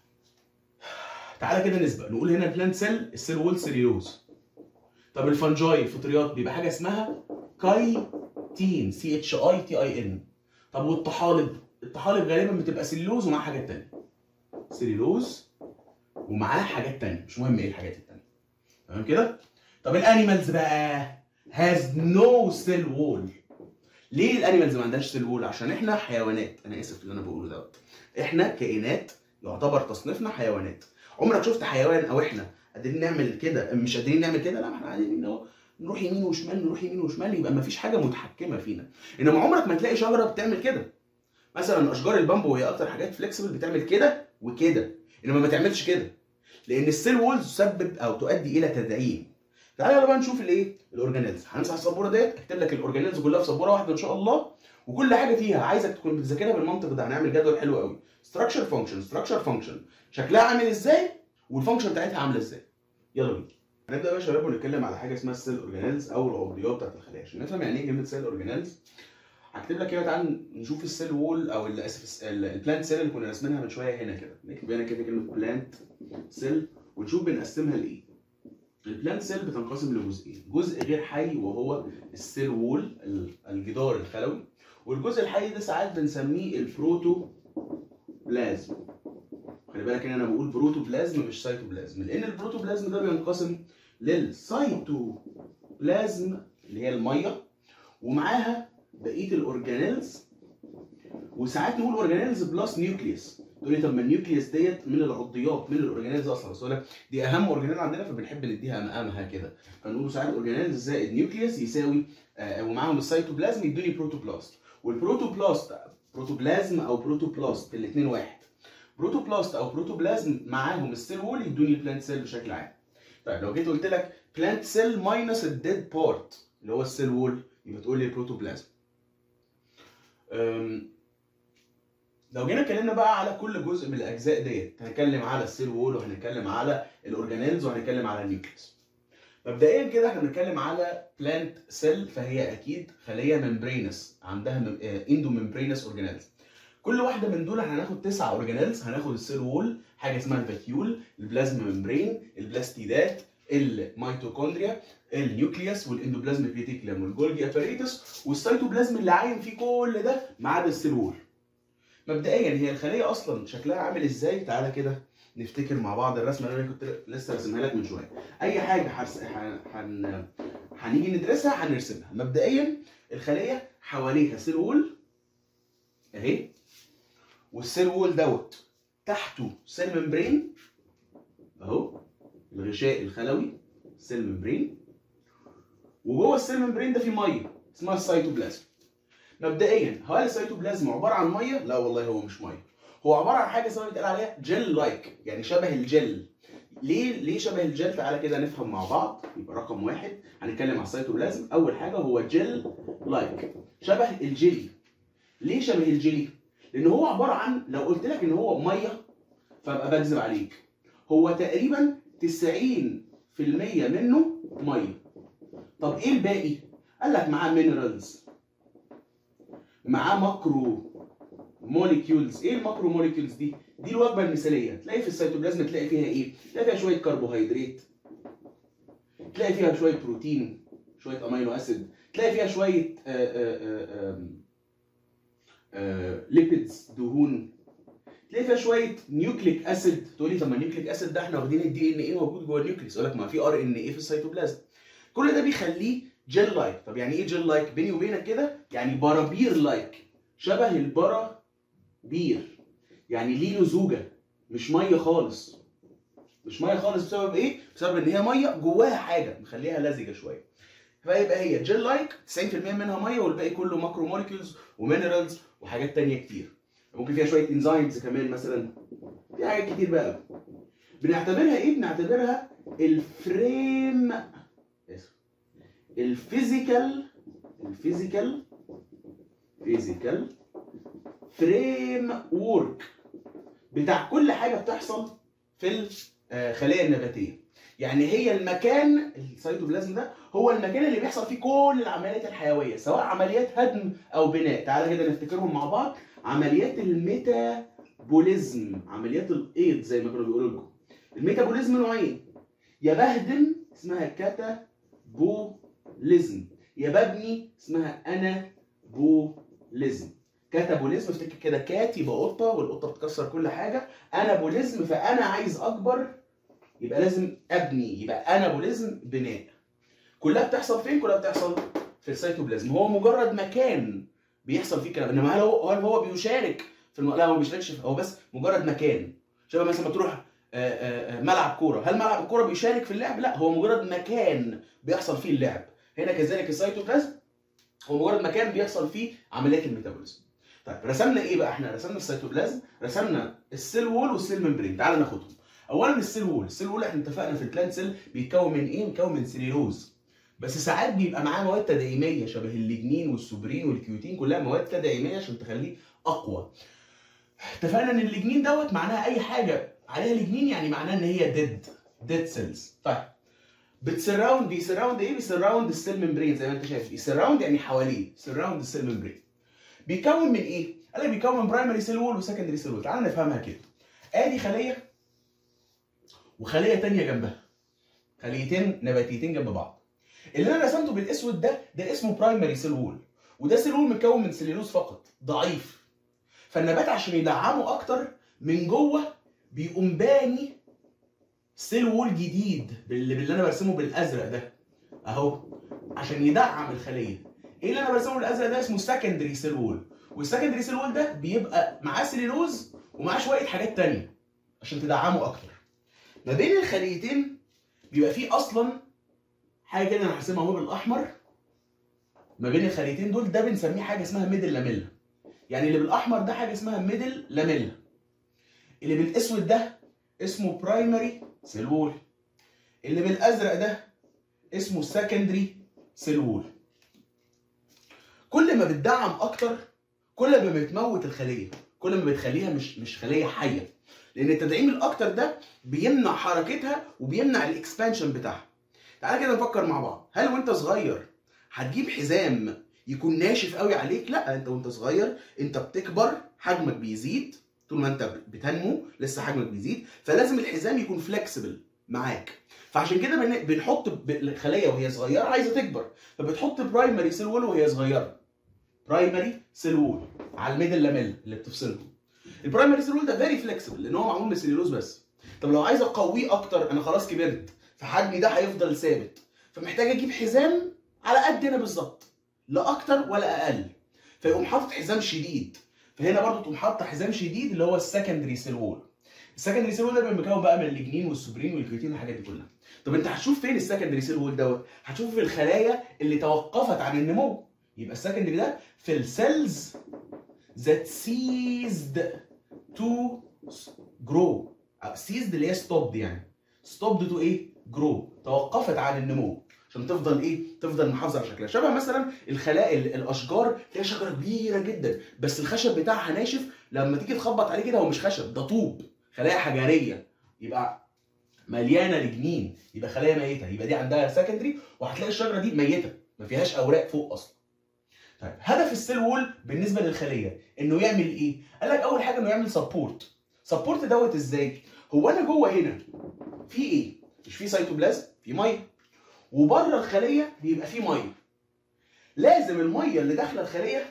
تعالى كده نسبق نقول هنا البلانت سيل السيل وول سيليوز طب الفنجاي الفطريات بيبقى حاجه اسمها كايتين سي اتش اي تي اي ان طب والطحالب الطحالب غالبا بتبقى سيلوز ومعاها حاجات تانية سيلوز ومعاه حاجات تانية مش مهم ايه الحاجات التانية تمام كده طب الانيمالز بقى هاز نو سيل وول ليه الانيمالز ما عندهاش سيل وول عشان احنا حيوانات انا اسف اللي انا بقوله دوت احنا كائنات يعتبر تصنيفنا حيوانات عمرك شفت حيوان او احنا قادرين نعمل كده مش قادرين نعمل كده لا ما احنا قاعدين اهو نروح يمين وشمال نروح يمين وشمال يبقى ما فيش حاجه متحكمه فينا انما عمرك ما تلاقي شجره بتعمل كده مثلا اشجار البامبو وهي اكتر حاجات فليكسبل بتعمل كده وكده انما ما تعملش كده لان السيل وولز تسبب او تؤدي الى تدعيم تعالى يلا بقى نشوف الايه الاورجانيلز هنمسح السبوره ديت اكتب لك الاورجانيلز كلها في سبوره واحده ان شاء الله وكل حاجه فيها عايزك تكون بتذاكرها بالمنطق ده هنعمل جدول حلو قوي ستراكشر فانكشن ستراكشر فانكشن شكلها عامل ازاي والفانكشن بتاعتها عامله ازاي يلا بينا هنبدا بقى يا شباب ونتكلم على حاجه اسمها السيل اورجانيلز او العضيات بتاعت الخلايا عشان نفهم يعني ايه كلمه سيل اورجانيلز هكتب لك كده تعال نشوف السيل وول او ال- اسف البلانت سيل اللي كنا راسمينها من شويه هنا كده نكتب هنا كده كلمه بلانت سيل ونشوف بنقسمها لايه البلانت سيل بتنقسم لجزئين جزء غير حي وهو السيل وول الجدار الخلوي والجزء الحي ده ساعات بنسميه البروتوبلازم خلي بالك ان انا بقول بروتوبلازم مش سيتوبلازم لان البروتوبلازم ده بينقسم للسيتوبلازم اللي هي الميه ومعاها بقيه الاورجانيلز وساعات نقول اورجانيلز بلس نيوكليوس تقول لي طب ما النيوكليوس ديت من العضيات من الاورجانيلز اصلا بس أقول لك دي اهم اورجانيل عندنا فبنحب نديها مقامها كده فنقول ساعات اورجانيلز زائد نيوكليوس يساوي آه ومعاهم السيتوبلازم يدوني بروتوبلاست والبروتوبلاست بروتوبلازم او بروتوبلاست الاثنين واحد بروتوبلاست او بروتوبلازم معاهم السيل وول يدوني البلانت سيل بشكل عام طيب لو جيت قلت لك بلانت سيل ماينس الديد بارت اللي هو السيل وول يبقى تقول لي البروتوبلازم أم، لو جينا اتكلمنا بقى على كل جزء من الاجزاء ديت هنتكلم على السيل وول وهنتكلم على الاورجانيلز وهنتكلم على النيوكليس مبدئيا كده احنا بنتكلم على بلانت سيل فهي اكيد خليه ممبرينس عندها اندو ممبرينس اورجانيلز كل واحده من دول هناخد تسع اورجانيلز هناخد السيل وول حاجه اسمها الفاكيول البلازما ممبرين البلاستيدات الميتوكوندريا النيوكليوس والاندوبلازم ريتيكولم والجولجي اباريتس والسيتوبلازم اللي عايم فيه كل ده ما عدا السيل وول مبدئيا هي الخليه اصلا شكلها عامل ازاي تعالى كده نفتكر مع بعض الرسمه اللي انا كنت لسه راسمها لك من شويه اي حاجه حرس... ح- هن... هنيجي ندرسها هنرسمها مبدئيا الخليه حواليها سيل وول اهي والسيل وول دوت تحته سيل ممبرين اهو الغشاء الخلوي سيل ممبرين وجوه السيل ممبرين ده في ميه اسمها السيتوبلازم مبدئيا هل السيتوبلازم عباره عن ميه؟ لا والله هو مش ميه هو عباره عن حاجه اسمها بيتقال عليها جل لايك يعني شبه الجل ليه ليه شبه الجل تعالى كده نفهم مع بعض يبقى رقم واحد هنتكلم على السيتوبلازم اول حاجه هو جل لايك شبه الجيلي ليه شبه الجيلي؟ لان هو عباره عن لو قلت لك ان هو ميه فابقى بكذب عليك هو تقريبا 90% منه ميه طب ايه الباقي؟ قال لك معاه مينرالز معاه ماكرو موليكيولز ايه الماكرو موليكيولز دي؟ دي الوجبه المثاليه تلاقي في السيتوبلازم تلاقي فيها ايه؟ تلاقي فيها شويه كربوهيدرات تلاقي فيها شويه بروتين شويه امينو اسيد تلاقي فيها شويه آه، آه، آه، آم، آه، ليبيدز دهون تلاقي فيها شويه نيوكليك اسيد تقول لي طب ما النيوكليك اسيد ده احنا واخدين الدي ان ايه موجود جوه النيوكليس اقول لك ما في ار ان ايه في السيتوبلازم كل ده بيخليه جيل لايك طب يعني ايه جيل لايك بيني وبينك كده يعني برابير لايك شبه البرابير يعني ليه لزوجه مش ميه خالص مش ميه خالص بسبب ايه بسبب ان هي ميه جواها حاجه مخليها لزجه شويه فيبقى هي جيل لايك 90% منها ميه والباقي كله ماكرو موليكيولز ومينرالز وحاجات تانية كتير ممكن فيها شويه انزيمز كمان مثلا في حاجات كتير بقى بنعتبرها ايه بنعتبرها الفريم اسف الفيزيكال الفيزيكال فيزيكال فريم وورك بتاع كل حاجه بتحصل في الخلايا النباتيه يعني هي المكان السيتوبلازم ده هو المكان اللي بيحصل فيه كل العمليات الحيويه سواء عمليات هدم او بناء تعالى كده نفتكرهم مع بعض عمليات الميتابوليزم عمليات الايض زي ما كانوا بيقولوا لكم الميتابوليزم نوعين يا بهدم اسمها كاتابوليزم يا ببني اسمها انابوليزم كاتابوليزم افتكر كده كات يبقى قطه والقطه بتكسر كل حاجه انابوليزم فانا عايز اكبر يبقى لازم ابني يبقى انابوليزم بناء كلها بتحصل فين كلها بتحصل في السيتوبلازم هو مجرد مكان بيحصل فيه كلام انما هل هو هل هو بيشارك في الم... لا هو ما بيشاركش في- هو بس مجرد مكان شبه مثلا ما تروح آه، آه، آه، ملعب كوره هل ملعب الكوره بيشارك في اللعب لا هو مجرد مكان بيحصل فيه اللعب هنا كذلك السيتوبلازم هو مجرد مكان بيحصل فيه عمليات الميتابوليزم طيب رسمنا ايه بقى احنا رسمنا السيتوبلازم رسمنا السيل وول والسيل ممبرين تعال ناخدهم اولا السيل وول السيل وول احنا اتفقنا في البلانت سيل بيتكون من ايه بيتكون من سيليلوز بس ساعات بيبقى معاه مواد تدعيميه شبه الليجنين والسوبرين والكيوتين كلها مواد تدعيميه عشان تخليه اقوى اتفقنا ان الليجنين دوت معناها اي حاجه عليها ليجنين يعني معناها ان هي ديد ديد سيلز طيب بتسراوند بيسراوند ايه بيسراوند السيل ممبرين زي ما انت شايف بيسراوند يعني حواليه سراوند السيل ممبرين بيكون من ايه قال لك بيكون من برايمري سيل وول وسكندري سيل وول تعال نفهمها كده ادي خليه وخليه تانية جنبها خليتين نباتيتين جنب بعض اللي انا رسمته بالاسود ده ده اسمه برايمري سيل وول وده سيل وول متكون من سليلوز فقط ضعيف فالنبات عشان يدعمه اكتر من جوه بيقوم باني سيل وول جديد باللي, باللي انا برسمه بالازرق ده اهو عشان يدعم الخليه ايه اللي انا برسمه بالازرق ده اسمه سكندري سيل وول والسكندري سيل وول ده بيبقى معاه سليلوز ومعاه شويه حاجات تانية عشان تدعمه اكتر ما بين الخليتين بيبقى فيه اصلا حاجه كده انا هرسمها اهو بالاحمر ما بين الخليتين دول ده بنسميه حاجه اسمها ميدل لاميلا يعني اللي بالاحمر ده حاجه اسمها ميدل لاميلا اللي بالاسود ده اسمه برايمري سيل وول اللي بالازرق ده اسمه سكندري سيل وول كل ما بتدعم اكتر كل ما بتموت الخليه كل ما بتخليها مش مش خليه حيه لان التدعيم الاكتر ده بيمنع حركتها وبيمنع الاكسبانشن بتاعها تعالى كده نفكر مع بعض هل وانت صغير هتجيب حزام يكون ناشف قوي عليك لا انت وانت صغير انت بتكبر حجمك بيزيد طول ما انت بتنمو لسه حجمك بيزيد فلازم الحزام يكون فلكسبل معاك فعشان كده بن- بنحط الخليه وهي صغيره عايزه تكبر فبتحط برايمري سيل وول وهي صغيره برايمري سيل وول على الميدل لاميل اللي بتفصلهم البرايمري سيل وول ده فيري فلكسبل لان هو معمول من السليلوز بس طب لو عايز اقويه اكتر انا خلاص كبرت فحجمي ده هيفضل ثابت فمحتاج اجيب حزام على قد هنا بالظبط لا اكتر ولا اقل فيقوم حاطط حزام شديد فهنا برضو تقوم حاطط حزام شديد اللي هو السكندري سيل وول السكندري سيل وول ده بيبقى مكون بقى من الليجنين والسوبرين والكرياتين والحاجات دي كلها طب انت هتشوف فين السكندري سيل وول دوت هتشوفه في الخلايا اللي توقفت عن النمو يبقى السكندري ده في السيلز that ceased to grow ceased اللي هي stopped يعني stopped to ايه grow توقفت عن النمو عشان تفضل ايه تفضل محافظه على شكلها شبه مثلا الخلايا ال- الاشجار تلاقي شجره كبيره جدا بس الخشب بتاعها ناشف لما تيجي تخبط عليه كده هو مش خشب ده طوب خلايا حجريه يبقى مليانه لجنين يبقى خلايا ميته يبقى دي عندها سكندري وهتلاقي الشجره دي ميته ما فيهاش اوراق فوق اصلا طيب هدف السيل وول بالنسبه للخليه انه يعمل ايه قال لك اول حاجه انه يعمل سبورت سبورت دوت ازاي هو انا جوه هنا في ايه مش في سيتوبلازم في ميه وبره الخليه بيبقى في ميه لازم الميه اللي داخله الخليه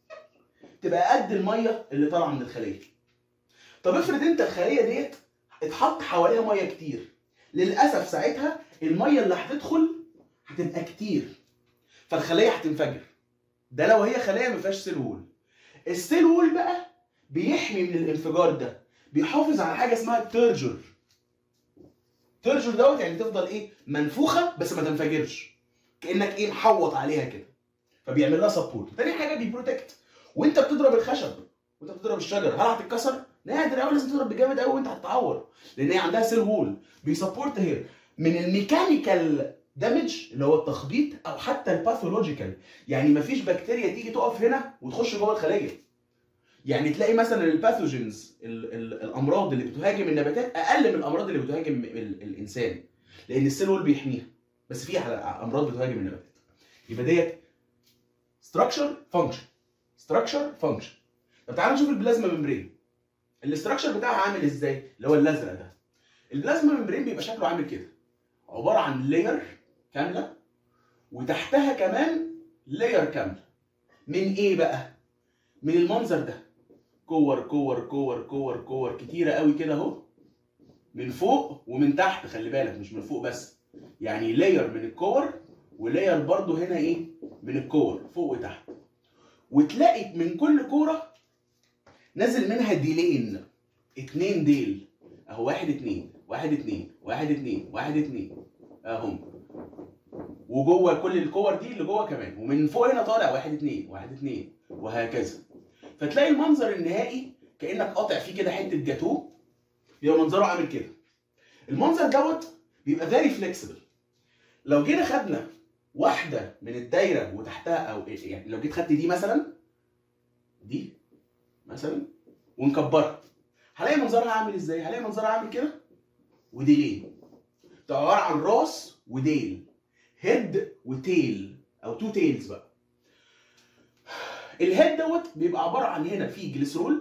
تبقى قد الميه اللي طالعه من الخليه طب افرض انت الخليه ديت اتحط حواليها ميه كتير للاسف ساعتها الميه اللي هتدخل هتبقى كتير فالخليه هتنفجر ده لو هي خلايا ما فيهاش سيل وول السيل وول بقى بيحمي من الانفجار ده بيحافظ على حاجه اسمها ترجر ترجر دوت يعني تفضل ايه منفوخه بس ما تنفجرش كانك ايه محوط عليها كده فبيعمل لها سبورت تاني حاجه بيبروتكت وانت بتضرب الخشب وانت بتضرب الشجر هل هتتكسر نادر قوي لازم تضرب بجامد قوي وانت هتتعور لان هي عندها سيل وول بيسبورت هير من الميكانيكال دامج اللي هو التخبيط او حتى الباثولوجيكال يعني مفيش بكتيريا تيجي تقف هنا وتخش جوه الخليه يعني تلاقي مثلا الباثوجينز ال- ال- الامراض اللي بتهاجم النباتات اقل من الامراض اللي بتهاجم ال- الانسان لان السيل وول بيحميها بس في على- امراض بتهاجم النباتات يبقى ديت ستراكشر فانكشن ستراكشر فانكشن طب تعالى نشوف البلازما ممبرين الاستراكشر بتاعها عامل ازاي اللي هو الازرق ده البلازما ممبرين بيبقى شكله عامل كده عباره عن لاير كامله وتحتها كمان لاير كامله من ايه بقى من المنظر ده كور كور كور كور كور كتيره قوي كده اهو من فوق ومن تحت خلي بالك مش من فوق بس يعني لاير من الكور ولاير برضو هنا ايه من الكور فوق وتحت وتلاقي من كل كوره نازل منها ديلين اتنين ديل اهو واحد اتنين واحد اتنين واحد اتنين واحد اتنين اهم وجوه كل الكور دي اللي جوه كمان ومن فوق هنا طالع واحد اتنين واحد اتنين وهكذا فتلاقي المنظر النهائي كانك قاطع فيه كده حته جاتوه بيبقى منظره عامل كده المنظر دوت بيبقى فيري فليكسبل لو جينا خدنا واحده من الدايره وتحتها او يعني لو جيت خدت دي مثلا دي مثلا ونكبرها هلاقي منظرها عامل ازاي هلاقي منظرها عامل كده وديلين ده عباره عن راس وديل هيد وتيل او تو تيلز بقى الهيد دوت بيبقى عباره عن هنا في جليسرول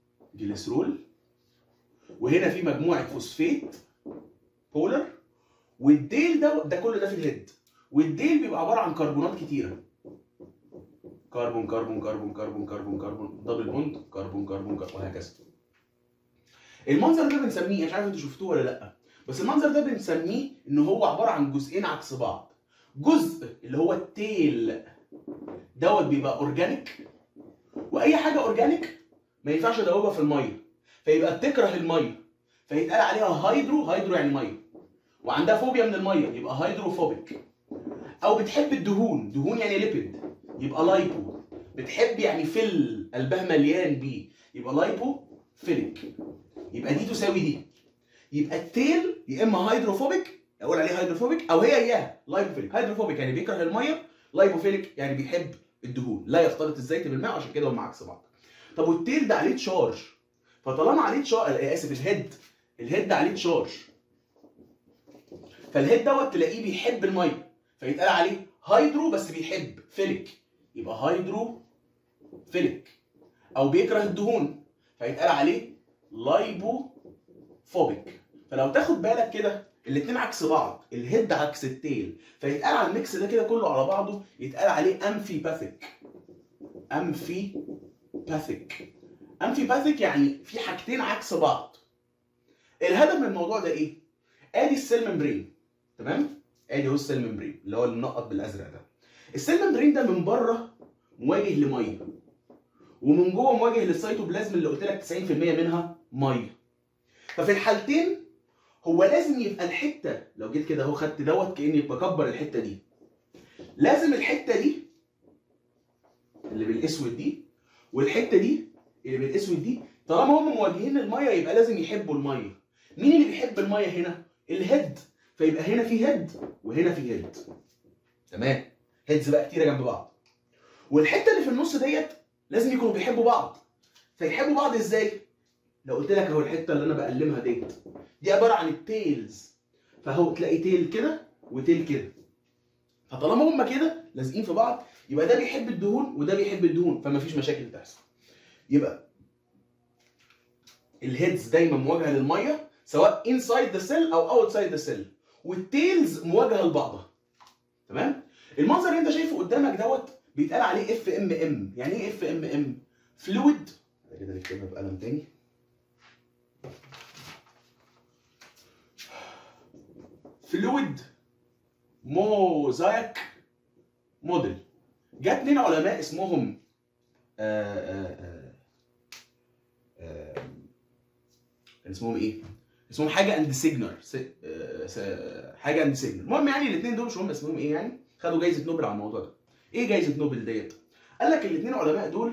جليسرول وهنا في مجموعه فوسفيت بولر والديل ده ده كل ده في الهيد والديل بيبقى عباره عن كربونات كتيره كربون كربون كربون كربون كربون كربون دبل بوند كربون كربون كربون وهكذا المنظر ده بنسميه مش عارف انتوا شفتوه ولا لا بس المنظر ده بنسميه ان هو عباره عن جزئين عكس بعض جزء اللي هو التيل دوت بيبقى اورجانيك واي حاجه اورجانيك ما ينفعش ادوبها في الميه فيبقى بتكره الميه فيتقال عليها هايدرو هايدرو يعني ميه وعندها فوبيا من الميه يبقى هايدروفوبيك او بتحب الدهون دهون يعني ليبيد يبقى لايبو بتحب يعني فل قلبها مليان بيه يبقى لايبو فيليك يبقى دي تساوي دي يبقى التيل يا اما هيدروفوبيك اقول عليه هيدروفوبيك او هي اياها لايبوفيليك هيدروفوبيك يعني بيكره الميه لايبوفيليك يعني بيحب الدهون لا يختلط الزيت بالماء عشان كده هم عكس بعض طب والتيل ده عليه تشارج فطالما عليه تشارج اسف الهيد الهيد ده عليه تشارج فالهيد دوت تلاقيه بيحب الميه فيتقال عليه هيدرو بس بيحب فيليك يبقى هيدرو فيليك او بيكره الدهون فيتقال عليه لايبو فوبيك فلو تاخد بالك كده الاثنين عكس بعض الهيد عكس التيل فيتقال على الميكس ده كده كله على بعضه يتقال عليه امفيباثيك امفيباثيك امفيباثيك يعني في حاجتين عكس بعض الهدف من الموضوع ده ايه ادي السيل ممبرين تمام ادي هو السيل ممبرين اللي هو المنقط بالازرق ده السيل ممبرين ده من بره مواجه لميه ومن جوه مواجه للسيتوبلازم اللي قلت لك 90% منها ميه ففي الحالتين هو لازم يبقى الحته لو جيت كده اهو خدت دوت كاني بكبر الحته دي لازم الحته دي اللي بالاسود دي والحته دي اللي بالاسود دي طالما هم مواجهين للميه يبقى لازم يحبوا الميه مين اللي بيحب الميه هنا الهيد فيبقى هنا في هيد وهنا في هيد تمام هيدز بقى كتيره جنب بعض والحته اللي في النص ديت لازم يكونوا بيحبوا بعض فيحبوا بعض ازاي لو قلت لك اهو الحته اللي انا بقلمها ديت دي عباره عن التيلز فهو تلاقي تيل كده وتيل كده فطالما هما كده لازقين في بعض يبقى ده بيحب الدهون وده بيحب الدهون فمفيش مشاكل تحصل يبقى الهيدز دايما مواجهه للميه سواء انسايد ذا سيل او اوتسايد ذا سيل والتيلز مواجهه لبعضها تمام المنظر اللي انت شايفه قدامك دوت بيتقال عليه اف ام ام يعني ايه اف ام ام فلويد كده نكتبها بقلم تاني فلويد موزايك موديل جه اتنين علماء اسمهم آآ آآ آآ كان اسمهم ايه؟ اسمهم حاجه اند سيجنر حاجه اند سيجنر المهم يعني الاثنين دول مش هم اسمهم ايه يعني خدوا جايزه نوبل على الموضوع ده ايه جايزه نوبل ديت؟ قال لك الاثنين علماء دول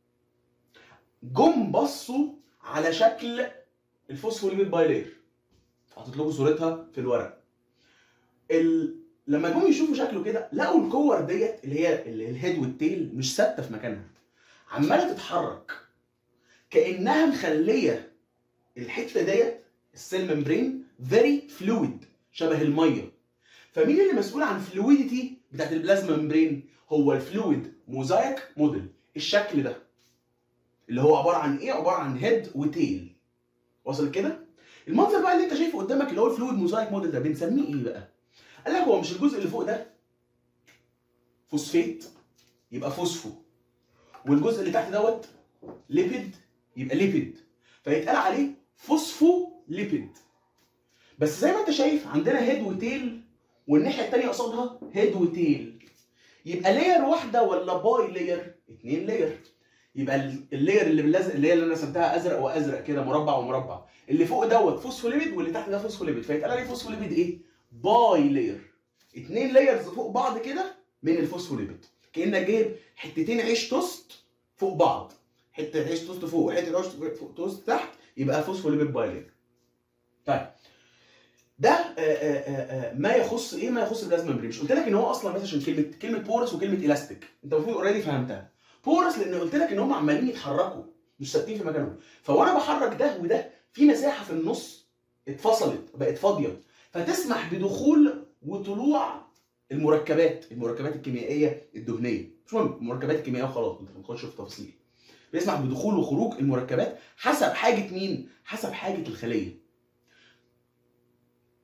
جم بصوا على شكل الفوسفوليبيد بايلير حاطط لكم صورتها في الورق ال... لما جم يشوفوا شكله كده لقوا الكور ديت اللي هي الهيد والتيل مش ثابته في مكانها عماله تتحرك كانها مخليه الحته ديت السيل ممبرين فيري فلويد شبه الميه فمين اللي مسؤول عن فلويديتي بتاعت البلازما ممبرين هو الفلويد موزايك موديل الشكل ده اللي هو عباره عن ايه عباره عن هيد وتيل وصل كده المنظر بقى اللي انت شايفه قدامك اللي هو الفلويد موزايك موديل ده بنسميه ايه بقى قال لك هو مش الجزء اللي فوق ده فوسفيت يبقى فوسفو والجزء اللي تحت دوت ليبيد يبقى ليبيد فيتقال عليه فوسفو ليبيد بس زي ما انت شايف عندنا هيد وتيل والناحيه الثانيه قصادها هيد وتيل يبقى لاير واحده ولا باي لاير اتنين لاير يبقى اللاير اللي باللزق اللي هي اللي انا رسمتها ازرق وازرق كده مربع ومربع اللي فوق دوت فوسفوليبيد واللي تحت ده فوسفوليبيد فيتقال عليه فوسفوليبيد ايه باي لاير اتنين لايرز فوق بعض كده من الفوسفوليبيد كانك جايب حتتين عيش توست فوق بعض حته عيش توست فوق وحته عيش توست تحت يبقى فوسفوليبيد باي لاير طيب ده آآ آآ ما يخص ايه ما يخص البلازما ممبرين مش قلت لك ان هو اصلا بس عشان كلمه كلمه بورس وكلمه الاستيك انت المفروض اوريدي فهمتها بورس لان قلت لك ان هم عمالين يتحركوا مش ثابتين في مكانهم فوانا بحرك ده وده في مساحه في النص اتفصلت بقت فاضيه فتسمح بدخول وطلوع المركبات المركبات الكيميائيه الدهنيه مش مهم المركبات الكيميائيه وخلاص انت ما تخش في تفاصيل بيسمح بدخول وخروج المركبات حسب حاجه مين حسب حاجه الخليه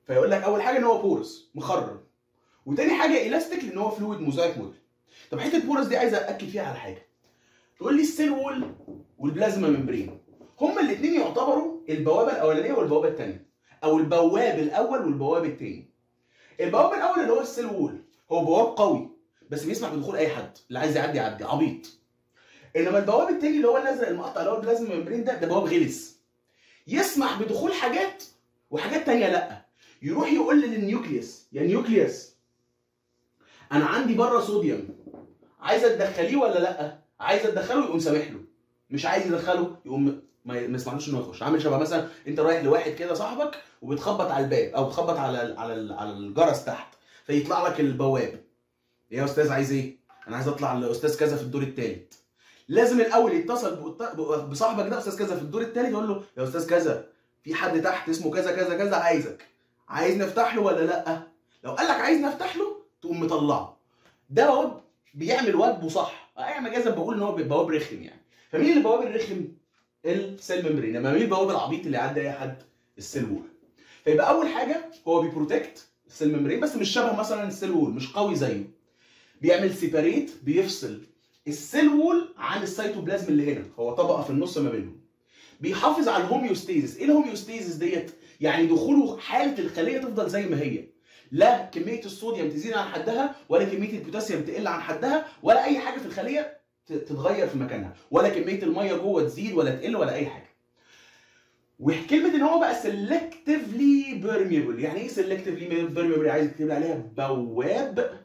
فيقول لك اول حاجه ان هو بورس مخرم وتاني حاجه الاستيك لان هو فلويد موزايك موديل طب حته بورس دي عايز ااكد فيها على حاجه تقول لي السيل وول والبلازما ممبرين هما الاثنين يعتبروا البوابه الاولانيه والبوابه الثانيه او البواب الاول والبواب الثاني البواب الاول اللي هو السيل وول هو بواب قوي بس بيسمح بدخول اي حد اللي عايز يعدي يعدي عبيط انما البواب الثاني اللي هو الازرق المقطع اللي هو البلازما ممبرين ده ده بواب غلس يسمح بدخول حاجات وحاجات تانية لا يروح يقول للنيوكليوس يا نيوكليوس انا عندي بره صوديوم عايز تدخليه ولا لا عايز تدخله يقوم سامح له مش عايز يدخله يقوم ما ما يسمحلوش انه يخش عامل شبه مثلا انت رايح لواحد كده صاحبك وبتخبط على الباب او بتخبط على ال على ال على الجرس تحت فيطلع لك البواب يا استاذ عايز ايه انا عايز اطلع لاستاذ كذا في الدور الثالث لازم الاول يتصل بأط- بصاحبك ده استاذ كذا في الدور الثالث يقول له يا استاذ كذا في حد تحت اسمه كذا كذا كذا عايزك عايز نفتح له ولا لا لو قال لك عايز نفتح له تقوم مطلعه ده بواب بيعمل واجبه صح انا مجازا بقول ان هو بواب رخم يعني فمين اللي بواب الرخم السيل ممبرين انما مين البواب العبيط اللي يعدي اي حد السيل وول فيبقى اول حاجه هو بيبروتكت السيل ممبرين بس مش شبه مثلا السيل وول مش قوي زيه بيعمل سيباريت بيفصل السيل وول عن السيتوبلازم اللي هنا هو طبقه في النص ما بينهم بيحافظ على الهوميوستيزس ايه الهوميوستيزس ديت يعني دخوله حاله الخليه تفضل زي ما هي لا كميه الصوديوم تزيد عن حدها ولا كميه البوتاسيوم تقل عن حدها ولا اي حاجه في الخليه ت- تتغير في مكانها ولا كميه الميه جوه تزيد ولا تقل ولا اي حاجه وكلمه ان هو بقى سيلكتيفلي بيرميبل يعني ايه سيلكتيفلي بيرميبل عايز تكتب لي عليها بواب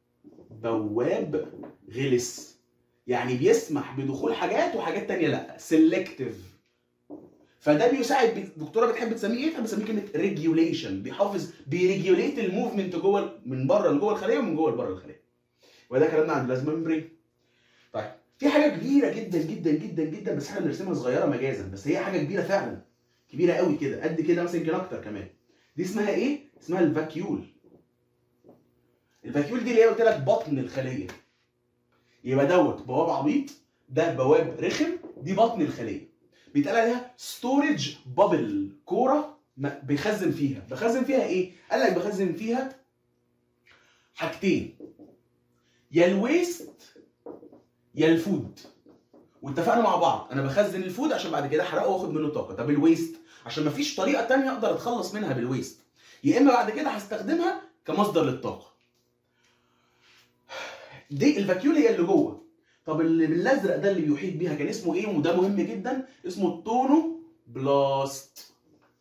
بواب غلس يعني بيسمح بدخول حاجات وحاجات تانية لا سيلكتيف فده بيساعد الدكتوره بتحب تسميه ايه؟ بتحب تسميه كلمه ريجيوليشن بيحافظ بيريجيوليت الموفمنت جوه من بره لجوه الخليه ومن جوه لبره الخليه وده كلامنا عن البلازما ممبرين طيب في حاجه كبيره جدا جدا جدا جدا بس احنا بنرسمها صغيره مجازا بس هي حاجه كبيره فعلا كبيره قوي كده قد كده مثلا يمكن اكتر كمان دي اسمها ايه؟ اسمها الفاكيول الفاكيول دي اللي هي قلت لك بطن الخليه يبقى دوت بواب عبيط ده بواب رخم دي بطن الخليه بيتقال عليها ستورج بابل كوره ما- بيخزن فيها بخزن فيها ايه قال لك بخزن فيها حاجتين يا الويست يا الفود واتفقنا مع بعض انا بخزن الفود عشان بعد كده احرقه واخد منه طاقه طب الويست عشان مفيش طريقه تانية اقدر اتخلص منها بالويست يا اما بعد كده هستخدمها كمصدر للطاقه دي الفاكيول هي اللي جوه طب اللي بالازرق ده اللي بيحيط بيها كان اسمه ايه وده مهم جدا اسمه التونو بلاست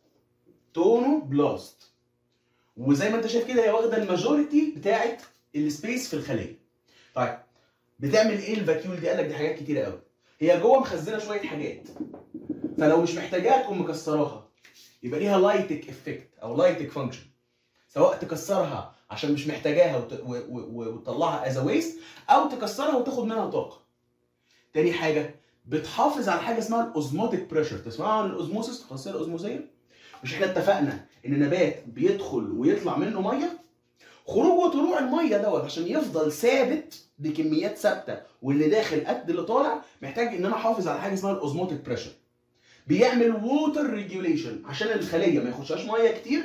تونو بلاست وزي ما انت شايف كده هي واخده الماجوريتي بتاعه السبيس في الخليه طيب بتعمل ايه الفاكيول دي قال لك دي حاجات كتيره قوي هي جوه مخزنه شويه حاجات فلو مش محتاجاها تقوم مكسراها يبقى ليها لايتك افكت او لايتك فانكشن سواء تكسرها عشان مش محتاجاها وت... و... و... و... وتطلعها از ويست او تكسرها وتاخد منها طاقه تاني حاجه بتحافظ على حاجه اسمها الاوزموتيك بريشر تسمعوا عن الاوزموسيس الخاصيه الاوزموسيه مش احنا اتفقنا ان النبات بيدخل ويطلع منه ميه خروج وطلوع الميه دوت عشان يفضل ثابت بكميات ثابته واللي داخل قد اللي طالع محتاج ان انا احافظ على حاجه اسمها الاوزموتيك بريشر بيعمل ووتر ريجوليشن عشان الخليه ما يخشهاش ميه كتير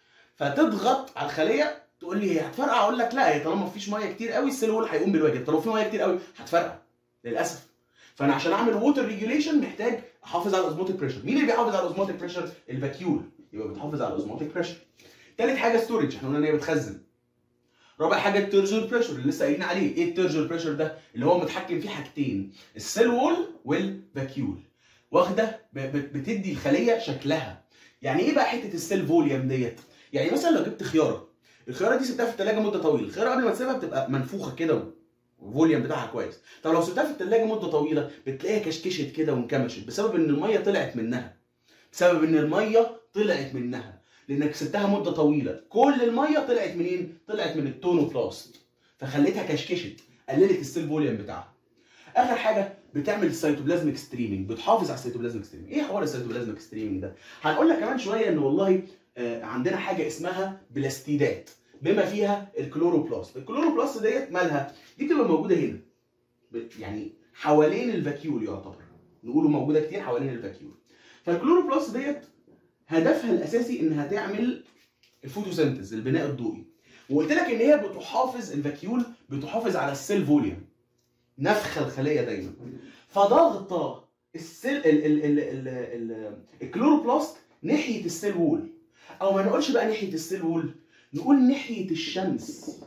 فتضغط على الخليه تقول لي هي هتفرقع اقول لك لا هي طالما مفيش ميه كتير قوي السيل وول هيقوم بالواجب طالما في ميه كتير قوي هتفرقع للاسف فانا عشان اعمل ووتر ريجوليشن محتاج احافظ على الاوزموتيك بريشر مين اللي بيحافظ على الاوزموتيك بريشر الفاكيول يبقى بتحافظ على الاوزموتيك بريشر تالت حاجه ستورج احنا قلنا ان هي بتخزن رابع حاجه الترجر بريشر اللي لسه قايلين عليه ايه الترجر بريشر ده اللي هو متحكم فيه حاجتين السيل وول والفاكيول واخده ب- ب- بتدي الخليه شكلها يعني ايه بقى حته السيل فوليوم ديت يعني مثلا لو جبت خياره الخياره دي سبتها في الثلاجه مده طويله الخياره قبل ما تسيبها بتبقى منفوخه كده والفوليوم بتاعها كويس طب لو سبتها في الثلاجه مده طويله بتلاقيها كشكشت كده وانكمشت بسبب ان الميه طلعت منها بسبب ان الميه طلعت منها لانك سبتها مده طويله كل الميه طلعت منين طلعت من التونوبلاست فخليتها كشكشت قللت السيل فوليوم بتاعها اخر حاجه بتعمل سيتوبلازميك ستريمنج بتحافظ على السيتوبلازميك ستريمنج ايه حوار السيتوبلازميك ستريمنج ده هنقول لك كمان شويه ان والله آه، عندنا حاجه اسمها بلاستيدات بما فيها الكلوروبلاست الكلوروبلاست ديت مالها دي بتبقى موجوده هنا ب- يعني حوالين الفاكيول يعتبر نقوله موجوده كتير حوالين الفاكيول فالكلوروبلاست ديت هدفها الاساسي انها تعمل الفوتوسينثيز البناء الضوئي وقلت لك ان هي بتحافظ الفاكيول بتحافظ على السيل فوليوم نفخ الخليه دايما فضغط السيل ال ال ال ال ال الكلوروبلاست ناحيه السيل وول او ما نقولش بقى ناحيه السيل وول نقول ناحيه الشمس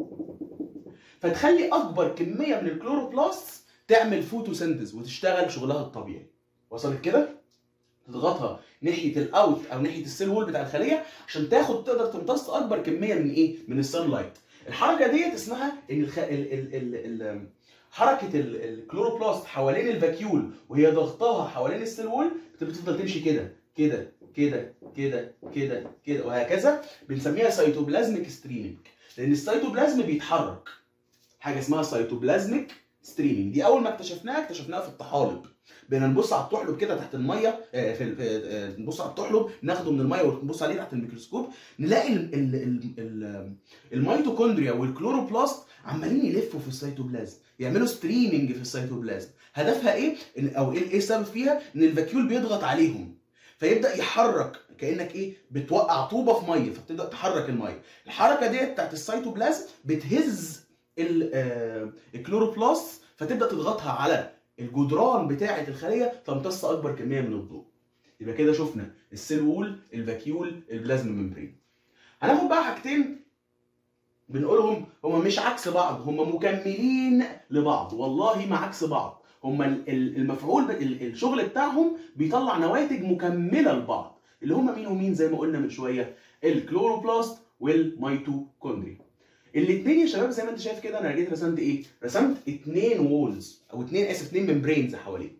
فتخلي اكبر كميه من الكلوروبلاست تعمل فوتوسينثيز وتشتغل شغلها الطبيعي وصلت كده تضغطها ناحيه الاوت او ناحيه السيل وول بتاع الخليه عشان تاخد تقدر تمتص اكبر كميه من ايه من السان لايت الحركه ديت اسمها ان الخ... ال... ال... ال... ال... حركه ال- الكلوروبلاست حوالين الفاكيول وهي ضغطاها حوالين السيل وول بتفضل تمشي كده كده كده كده كده كده وهكذا بنسميها سيتوبلازميك ستريمينج لان السيتوبلازم بيتحرك حاجه اسمها سيتوبلازميك ستريمينج دي اول ما اكتشفناها اكتشفناها في الطحالب بقينا نبص على الطحلب كده تحت الميه آه، في ال- آه، نبص على الطحلب ناخده من الميه ونبص عليه تحت الميكروسكوب نلاقي ال ال ال ال الميتوكوندريا والكلوروبلاست عمالين يلفوا في السيتوبلازم يعملوا ستريمينج في السيتوبلازم هدفها ايه إن او ايه ايه السبب فيها ان الفاكيول بيضغط عليهم فيبدا يحرك كانك ايه بتوقع طوبه في ميه فبتبدا تحرك الميه الحركه ديت بتاعت السيتوبلازم بتهز ال- آه، الكلوروبلاست فتبدا تضغطها على الجدران بتاعه الخليه تمتص اكبر كميه من الضوء يبقى كده شفنا السيل وول الفاكيول البلازما ممبرين هناخد بقى حاجتين بنقولهم هما مش عكس بعض هما مكملين لبعض والله ما عكس بعض هما ال- ال- المفعول ب- ال- الشغل بتاعهم بيطلع نواتج مكمله لبعض اللي هما مين ومين زي ما قلنا من شويه الكلوروبلاست والميتوكوندريا الاثنين يا شباب زي ما انت شايف كده انا جيت رسمت ايه رسمت اثنين وولز او اثنين اسف اثنين ممبرينز حواليه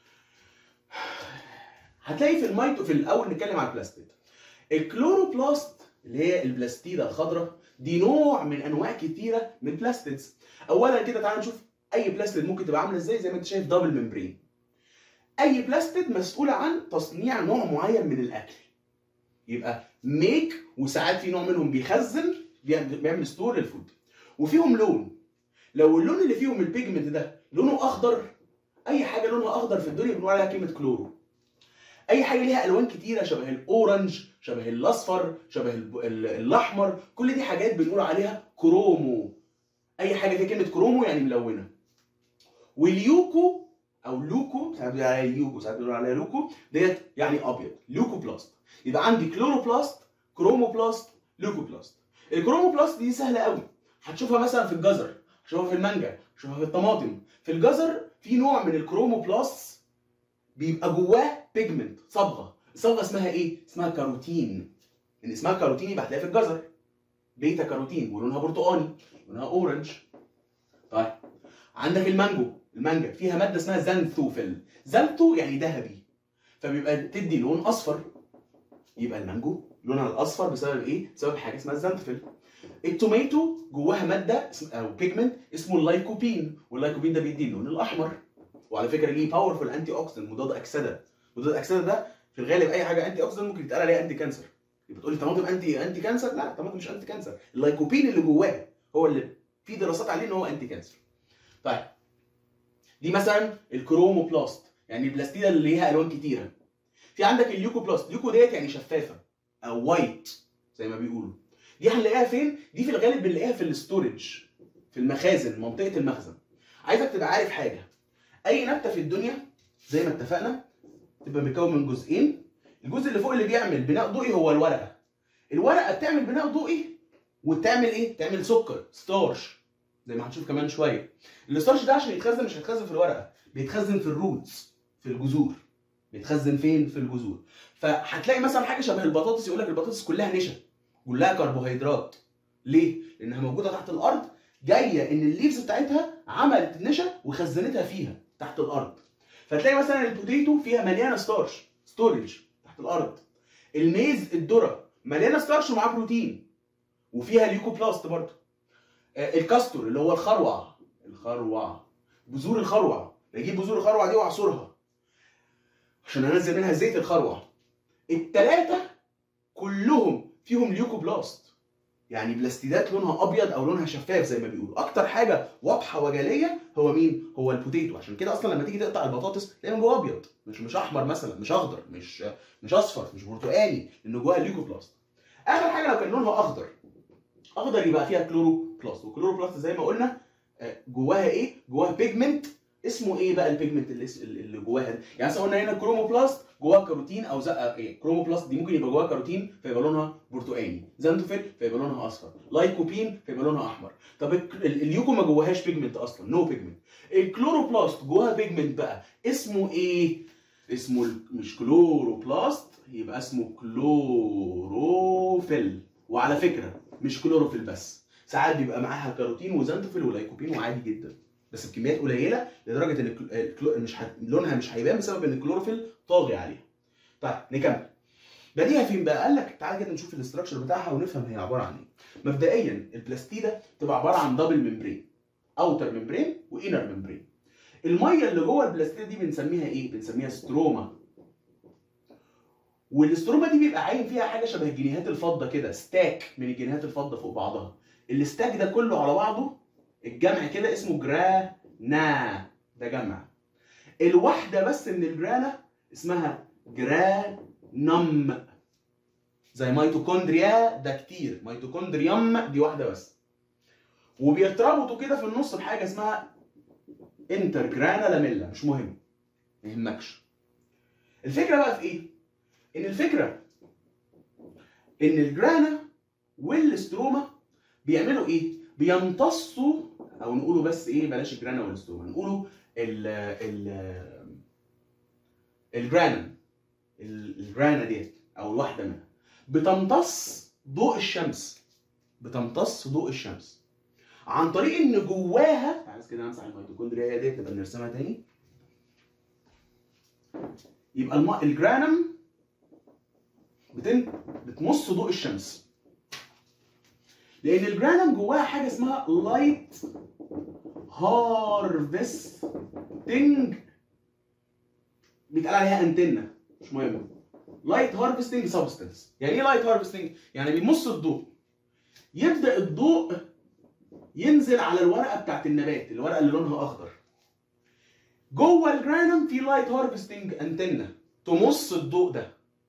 هتلاقي في الميتو في الاول نتكلم على البلاستيد الكلوروبلاست اللي هي البلاستيده الخضراء دي نوع من انواع كتيره من البلاستيدز اولا كده تعال نشوف اي بلاستيد ممكن تبقى عامله ازاي زي ما انت شايف دبل ممبرين اي بلاستيد مسؤوله عن تصنيع نوع معين من الاكل يبقى ميك وساعات في نوع منهم بيخزن بيعمل بيعمل ستور للفود وفيهم لون لو اللون اللي فيهم البيجمنت ده لونه اخضر اي حاجه لونها اخضر في الدنيا بنقول عليها كلمه كلورو اي حاجه ليها الوان كتيره شبه الاورنج شبه الاصفر شبه الب- ال- الاحمر كل دي حاجات بنقول عليها كرومو اي حاجه فيها كلمه كرومو يعني ملونه واليوكو او لوكو ساعات بيقولوا عليها يوكو ساعات بيقولوا عليها لوكو ديت يعني ابيض لوكوبلاست يبقى عندي كلوروبلاست كروموبلاست لوكوبلاست الكروموبلاست دي سهله قوي هتشوفها مثلا في الجزر هتشوفها في المانجا هتشوفها في الطماطم في الجزر في نوع من الكروموبلاست بيبقى جواه بيجمنت صبغه الصبغه اسمها ايه اسمها كاروتين ان اسمها كاروتين يبقى هتلاقيها في الجزر بيتا كاروتين ولونها برتقاني لونها اورنج طيب عندك المانجو المانجا فيها ماده اسمها زانثوفيل زانثو يعني ذهبي فبيبقى تدي لون اصفر يبقى المانجو لونها الاصفر بسبب ايه بسبب حاجه اسمها الزانثوفيل التوميتو جواها ماده اسم- او بيجمنت اسمه اللايكوبين واللايكوبين ده بيدي اللون الاحمر وعلى فكره ليه باورفول انتي اوكسيدنت مضاد اكسده مضاد اكسده ده في الغالب اي حاجه انتي اوكسيدنت ممكن يتقال عليها انتي كانسر يبقى تقول لي طماطم انتي انتي كانسر لا طماطم مش انتي كانسر اللايكوبين اللي جواه هو اللي في دراسات عليه ان هو انتي كانسر طيب دي مثلا الكروموبلاست يعني البلاستيده اللي ليها الوان كتيره في عندك اليوكوبلاست اليوكو ديت يعني شفافه او وايت زي ما بيقولوا دي هنلاقيها فين دي في الغالب بنلاقيها في الاستورج في المخازن منطقه المخزن عايزك تبقى عارف حاجه اي نبته في الدنيا زي ما اتفقنا تبقى مكون من جزئين الجزء اللي فوق اللي بيعمل بناء ضوئي هو الورقه الورقه بتعمل بناء ضوئي وتعمل ايه تعمل سكر ستارش زي ما هنشوف كمان شويه الستارش ده عشان يتخزن مش هيتخزن في الورقه بيتخزن في الروتس في الجذور بيتخزن فين في الجذور فهتلاقي مثلا حاجه شبه البطاطس يقول لك البطاطس كلها نشا كلها كربوهيدرات ليه لانها موجوده تحت الارض جايه ان الليفز بتاعتها عملت نشا وخزنتها فيها تحت الارض فتلاقي مثلا البوتيتو فيها مليانه ستارش ستورج تحت الارض الميز الذره مليانه ستارش ومعاه بروتين وفيها ليوكوبلاست برضه آه، الكاستور اللي هو الخروع الخروع بذور الخروع بجيب بذور الخروع دي واعصرها عشان انزل منها زيت الخروع التلاتة كلهم فيهم ليوكوبلاست يعني بلاستيدات لونها ابيض او لونها شفاف زي ما بيقولوا اكتر حاجه واضحه وجليه هو مين هو البوتيتو عشان كده اصلا لما تيجي تقطع البطاطس تلاقي من جوه ابيض مش مش احمر مثلا مش اخضر مش مش اصفر مش برتقاني لان جواها ليوكوبلاست اخر حاجه لو كان لونها اخضر اخضر يبقى فيها كلوروبلاست والكلوروبلاست زي ما قلنا آه، جواها ايه جواها بيجمنت اسمه ايه بقى البيجمنت اللي اللي جواها ده؟ يعني مثلا قلنا هنا كروموبلاست جواها كاروتين او زق ايه كروموبلاست دي ممكن يبقى جواها كاروتين فيبقى لونها برتقاني زانتوفيل فيبقى لونها اصفر لايكوبين فيبقى لونها احمر طب ال- ال- اليوكو ما جواهاش بيجمنت اصلا نو بيجمنت الكلوروبلاست جواها بيجمنت بقى اسمه ايه اسمه ال- مش كلوروبلاست يبقى اسمه كلوروفيل وعلى فكره مش كلوروفيل بس ساعات بيبقى معاها كاروتين وزانتوفيل ولايكوبين وعادي جدا بس بكميات قليله لدرجه ان الكلو- الكلو- مش هت... لونها مش هيبان بسبب ان الكلوروفيل طاغي عليها. طيب نكمل. بديها فين بقى؟ قال لك تعالى كده نشوف الاستراكشر بتاعها ونفهم هي عباره عن ايه. مبدئيا البلاستيده تبقى عباره عن دبل ممبرين اوتر ممبرين وانر ممبرين. الميه اللي جوه البلاستيده دي بنسميها ايه؟ بنسميها ستروما. والاستروما دي بيبقى عايم فيها حاجه شبه جنيهات الفضه كده ستاك من الجنيهات الفضه فوق بعضها. الستاك ده كله على بعضه الجمع كده اسمه جرانا ده جمع الواحده بس من الجرانا اسمها جرانم زي ميتوكوندريا ده كتير ميتوكوندريوم دي واحده بس وبيتربطوا كده في النص بحاجه اسمها انترجرانا لاميلا مش مهم ما يهمكش الفكره بقى في ايه ان الفكره ان الجرانا والستروما بيعملوا ايه بيمتصوا او نقوله بس ايه بلاش الجرانا والستروما نقوله ال ال الجرانا ال- الجرانا ديت او الواحده منها بتمتص ضوء الشمس بتمتص ضوء الشمس عن طريق ان جواها عايز كده امسح الميتوكوندريا هي ديت نبقى نرسمها تاني يبقى الم... الجرانم بتن... بتمص ضوء الشمس لان الجرانم جواها حاجه اسمها لايت هارفستنج بيتقال عليها انتنه مش مهم لايت هارفستنج سبستنس يعني ايه لايت هارفستنج يعني بيمص الضوء يبدا الضوء ينزل على الورقه بتاعت النبات الورقه اللي لونها اخضر جوه الجرانم في لايت هارفستنج انتنه تمص الضوء ده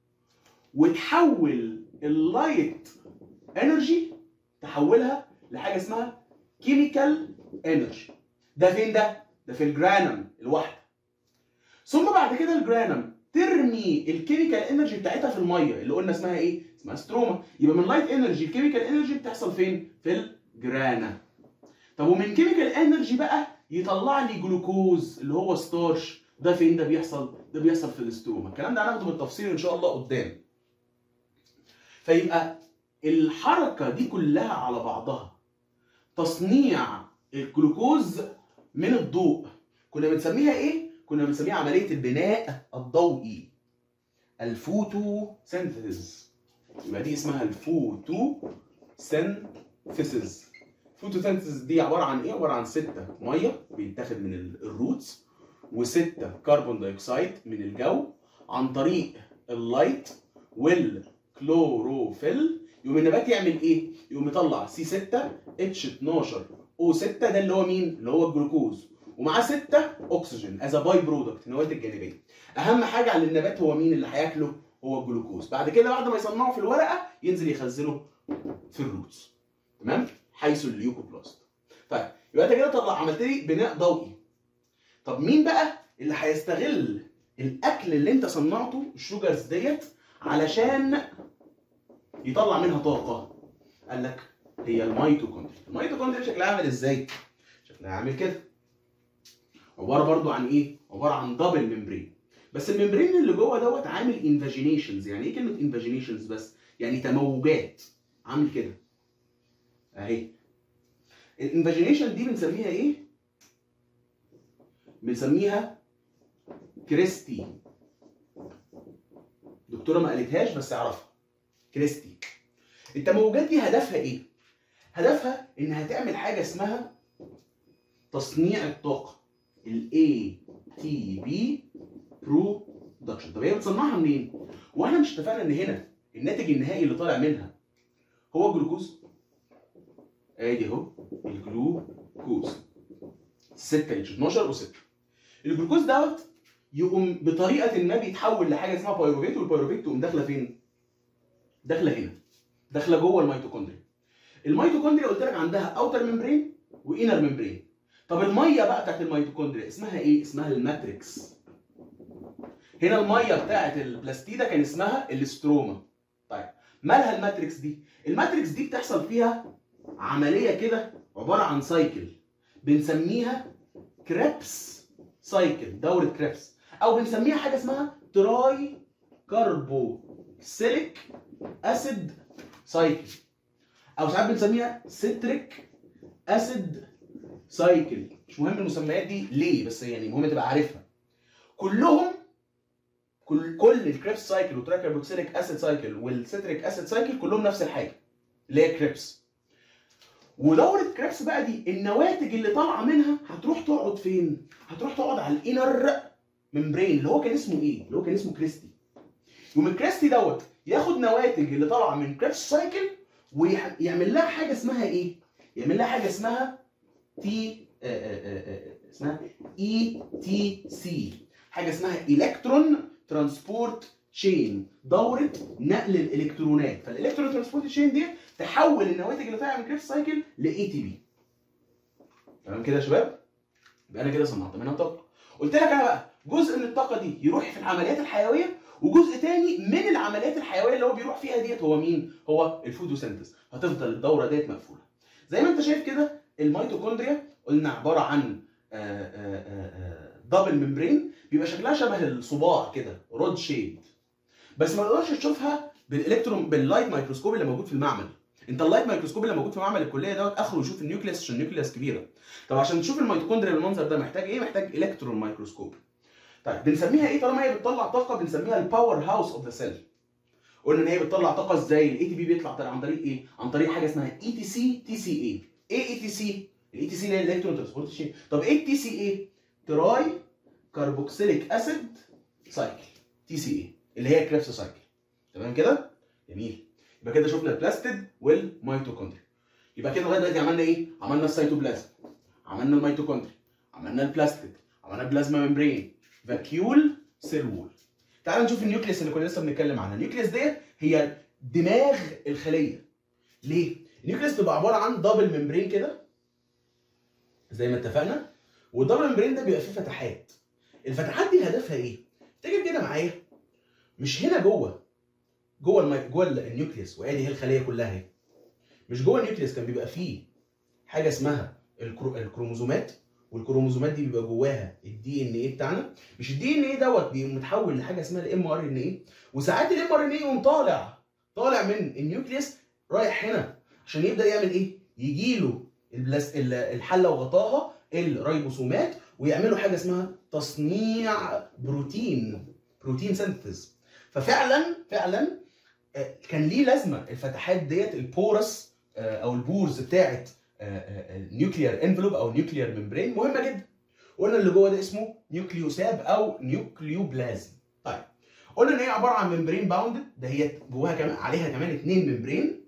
وتحول اللايت انرجي تحولها لحاجه اسمها كيميكال انرجي ده فين ده ده في الجرانم الواحده ثم بعد كده الجرانم ترمي الكيميكال انرجي بتاعتها في الميه اللي قلنا اسمها ايه اسمها ستروما يبقى من لايت انرجي الكيميكال انرجي بتحصل فين في الجرانا طب ومن كيميكال انرجي بقى يطلع لي جلوكوز اللي هو ستارش ده فين ده بيحصل ده بيحصل في الاستروما الكلام ده هناخده بالتفصيل ان شاء الله قدام فيبقى الحركه دي كلها على بعضها تصنيع الجلوكوز من الضوء كنا بنسميها ايه كنا بنسميها عمليه البناء الضوئي الفوتو سينثيسيس يبقى دي اسمها الفوتو سينثيسيس الفوتو سينثيسيس دي عباره عن ايه عباره عن ستة ميه بيتاخد من ال- الروتس وستة كربون دايوكسيد من الجو عن طريق اللايت والكلوروفيل يقوم النبات يعمل ايه؟ يقوم يطلع سي 6 اتش 12 او 6 ده اللي هو مين؟ اللي هو الجلوكوز ومعاه 6 اكسجين از باي برودكت نواتج الجانبيه. اهم حاجه على النبات هو مين اللي هياكله؟ هو الجلوكوز. بعد كده بعد ما يصنعه في الورقه ينزل يخزنه في الروتس. تمام؟ حيث الليوكوبلاست. طيب يبقى انت كده طلع عملت لي بناء ضوئي. طب مين بقى اللي هيستغل الاكل اللي انت صنعته الشوجرز ديت علشان يطلع منها طاقه قال لك هي الميتوكوندريا الميتوكوندريا شكلها عامل ازاي شكلها عامل كده عباره برضو عن ايه عباره عن دبل ممبرين بس الممبرين اللي جوه دوت عامل انفاجينيشنز يعني ايه كلمه انفاجينيشنز بس يعني تموجات عامل كده اهي الانفاجينيشن دي بنسميها ايه بنسميها كريستي دكتوره ما قالتهاش بس اعرفها كريستي التموجات دي هدفها ايه هدفها انها تعمل حاجه اسمها تصنيع الطاقه ال ATP production طب هي بتصنعها منين واحنا مش اتفقنا ان هنا الناتج النهائي اللي طالع منها هو الجلوكوز ادي اهو الجلوكوز 6 اتش 12 و6 الجلوكوز دوت يقوم بطريقه ما بيتحول لحاجه اسمها بايروفيت والبايروفيت تقوم داخله فين؟ داخله هنا داخله جوه الميتوكوندريا الميتوكوندريا قلت لك عندها اوتر ممبرين وانر ممبرين طب الميه بقى بتاعت الميتوكوندريا اسمها ايه اسمها الماتريكس هنا الميه بتاعت البلاستيدا كان اسمها الاستروما طيب مالها الماتريكس دي الماتريكس دي بتحصل فيها عمليه كده عباره عن سايكل بنسميها كريبس سايكل دوره كريبس او بنسميها حاجه اسمها تراي كاربوكسيليك اسيد سايكل او ساعات بنسميها سيتريك اسيد سايكل مش مهم المسميات دي ليه بس يعني مهم تبقى عارفها كلهم كل كل الكريبس سايكل والتراكربوكسيليك اسيد سايكل والسيتريك اسيد سايكل كلهم نفس الحاجه اللي هي كريبس ودوره كريبس بقى دي النواتج اللي طالعه منها هتروح تقعد فين؟ هتروح تقعد على الانر ممبرين اللي هو كان اسمه ايه؟ اللي هو كان اسمه كريستي يوم الكريستي دوت ياخد نواتج اللي طالعه من كريبس سايكل ويعمل لها حاجه اسمها ايه؟ يعمل لها حاجه اسمها تي اسمها اي تي سي حاجه اسمها الكترون ترانسبورت تشين دوره نقل الالكترونات فالالكترون ترانسبورت تشين دي تحول النواتج اللي طالعه من كريبس سايكل لاي تي بي تمام كده يا شباب يبقى انا كده صنعت منها طاقه قلت لك انا بقى جزء من الطاقه دي يروح في العمليات الحيويه وجزء تاني من العمليات الحيويه اللي هو بيروح فيها ديت هو مين هو الفوتوسينثيز هتفضل الدوره ديت مقفوله زي ما انت شايف كده الميتوكوندريا قلنا عباره عن دبل ممبرين بيبقى شكلها شبه الصباع كده رود شيد بس ما تقدرش تشوفها بالالكترون باللايت مايكروسكوب اللي موجود في المعمل انت اللايت مايكروسكوب اللي موجود في معمل الكليه دوت اخره يشوف النيوكليس عشان النيوكليس كبيره طب عشان تشوف الميتوكوندريا بالمنظر ده محتاج ايه محتاج الكترون مايكروسكوب طيب بنسميها ايه طالما هي بتطلع طاقه بنسميها الباور هاوس اوف ذا سيل قلنا ان هي بتطلع طاقه ازاي الاي تي بي بيطلع عن طريق ايه عن طريق حاجه اسمها اي تي سي تي سي اي ايه اي تي سي الاي تي سي اللي هي الالكترون ترانسبورت شين طب ايه التي سي اي تراي كربوكسيليك اسيد سايكل تي سي اي اللي هي كريبس سايكل تمام كده جميل يبقى كده شفنا البلاستيد والميتوكوندريا يبقى كده لغايه دلوقتي عملنا ايه عملنا السيتوبلازم عملنا الميتوكوندريا عملنا البلاستيد عملنا البلازما ممبرين فاكيول سيل وول تعال نشوف النيوكليس اللي كنا لسه بنتكلم عنها النيوكليس ديت هي دماغ الخليه ليه النيوكليس بتبقى عباره عن دبل ممبرين كده زي ما اتفقنا والدبل ممبرين ده بيبقى فيه فتحات الفتحات دي هدفها ايه افتكر كده معايا مش هنا جوه جوه المي... جوه النيوكليس وادي هي الخليه كلها اهي مش جوه النيوكليس كان بيبقى فيه حاجه اسمها الكرو... الكروموزومات والكروموزومات دي بيبقى جواها الدي ان ايه بتاعنا مش الدي ان ايه دوت بيقوم متحول لحاجه اسمها الام ار ان ايه وساعات الام ار ان ايه يقوم طالع طالع من النيوكليس رايح هنا عشان يبدا يعمل ايه يجي له البلاس... الحله وغطاها الريبوسومات ويعملوا حاجه اسمها تصنيع بروتين بروتين سينثيز ففعلا فعلا كان ليه لازمه الفتحات ديت البورس او البورز بتاعت النيوكليير انفلوب او نيوكليير ممبرين مهمه جدا قلنا اللي جوه ده اسمه نيوكليوساب او نيوكليوبلازم طيب قلنا ان هي عباره عن ممبرين باوندد ده هي جواها كمان عليها كمان اثنين ممبرين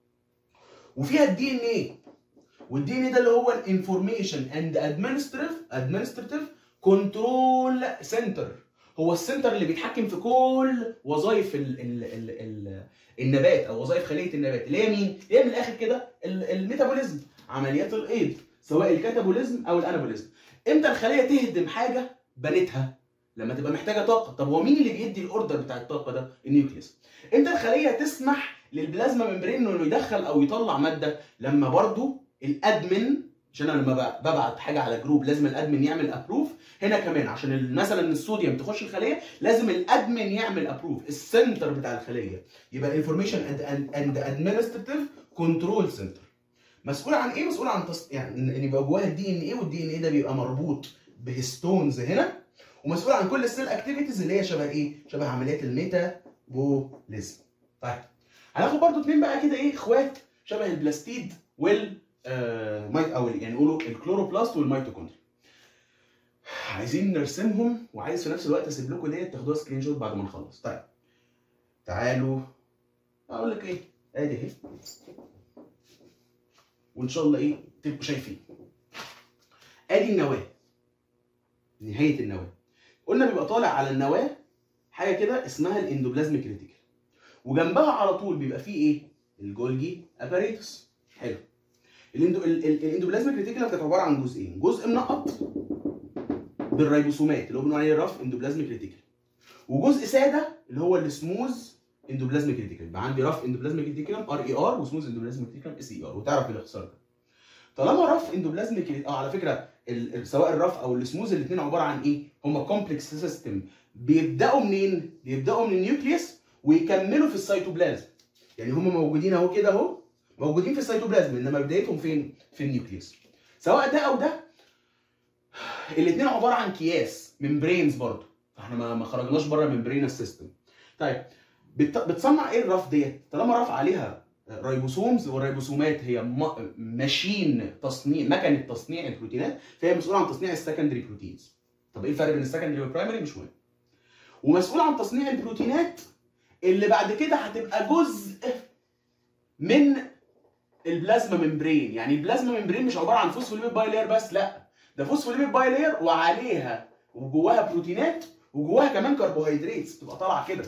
وفيها الدي ان ايه والدي ان ايه ده اللي هو الانفورميشن اند ادمنستريف ادمنستريتيف كنترول سنتر هو السنتر اللي بيتحكم في كل وظائف ال ال ال ال النبات او وظائف خليه النبات اللي هي مين؟ اللي هي من الاخر كده الميتابوليزم عمليات الايض سواء الكاتابوليزم او الانابوليزم امتى الخليه تهدم حاجه بنتها لما تبقى محتاجه طاقه طب هو مين اللي بيدي الاوردر بتاع الطاقه ده النيوكليوس امتى الخليه تسمح للبلازما ممبرين انه يدخل او يطلع ماده لما برضو الادمن عشان انا لما ببعت حاجه على جروب لازم الادمن يعمل ابروف هنا كمان عشان مثلا الصوديوم تخش الخليه لازم الادمن يعمل ابروف السنتر بتاع الخليه يبقى انفورميشن اند اند ادمنستريتيف كنترول سنتر مسؤول عن ايه مسؤول عن تص... يعني ان يبقى جواها الدي ان ايه والدي ان ايه ده بيبقى مربوط بهستونز هنا ومسؤول عن كل السيل اكتيفيتيز اللي هي شبه ايه شبه عمليات الميتابوليزم طيب هناخد برضو اتنين بقى كده ايه اخوات شبه البلاستيد وال آه مايت او يعني نقولوا الكلوروبلاست والميتوكوندريا عايزين نرسمهم وعايز في نفس الوقت اسيب لكم ديت تاخدوها سكرين شوت بعد ما نخلص طيب تعالوا اقول لك ايه ادي اهي وان شاء الله ايه تبقوا شايفين ادي النواه نهايه النواه قلنا بيبقى طالع على النواه حاجه كده اسمها الاندوبلازميك ريتيكل وجنبها على طول بيبقى فيه ايه الجولجي اباريتس حلو الاندو ال- ال- الاندوبلازميك ريتيكولم كانت عباره عن جزئين جزء منقط بالريبوسومات اللي هو بنقول عليه الرف اندوبلازميك ريتيكولم وجزء ساده اللي هو السموز اندوبلازميك ريتيكولم يبقى عندي رف اندوبلازميك ريتيكولم ار اي ار وسموز اندوبلازميك ريتيكولم اس اي ار وتعرف الاختصار ده طالما رف اندوبلازميك اه على فكره ال- ال- سواء الرف او السموز الاثنين عباره عن ايه؟ هم كومبلكس سيستم بيبداوا منين؟ بيبداوا من النيوكليوس ويكملوا في السيتوبلازم يعني هم موجودين اهو كده اهو موجودين في السيتوبلازم انما بدايتهم فين؟ في النيوكليوس سواء ده او ده الاثنين عباره عن اكياس ممبرينز برضه فاحنا ما ما خرجناش بره ممبرين السيستم طيب بت- بتصنع ايه الرف ديت؟ طالما رف عليها رايبوسومز والرايبوسومات هي م- ماشين تصنيع مكنه تصنيع البروتينات فهي مسؤوله عن تصنيع السكندري بروتينز طب ايه الفرق بين السكندري والبرايمري مش مهم ومسؤول عن تصنيع البروتينات اللي بعد كده هتبقى جزء من البلازما ممبرين يعني البلازما ممبرين مش عباره عن فوسفوليبيد باي لاير بس لا ده فوسفوليبيد باي لاير وعليها وجواها بروتينات وجواها كمان كربوهيدرات تبقى طالعه كده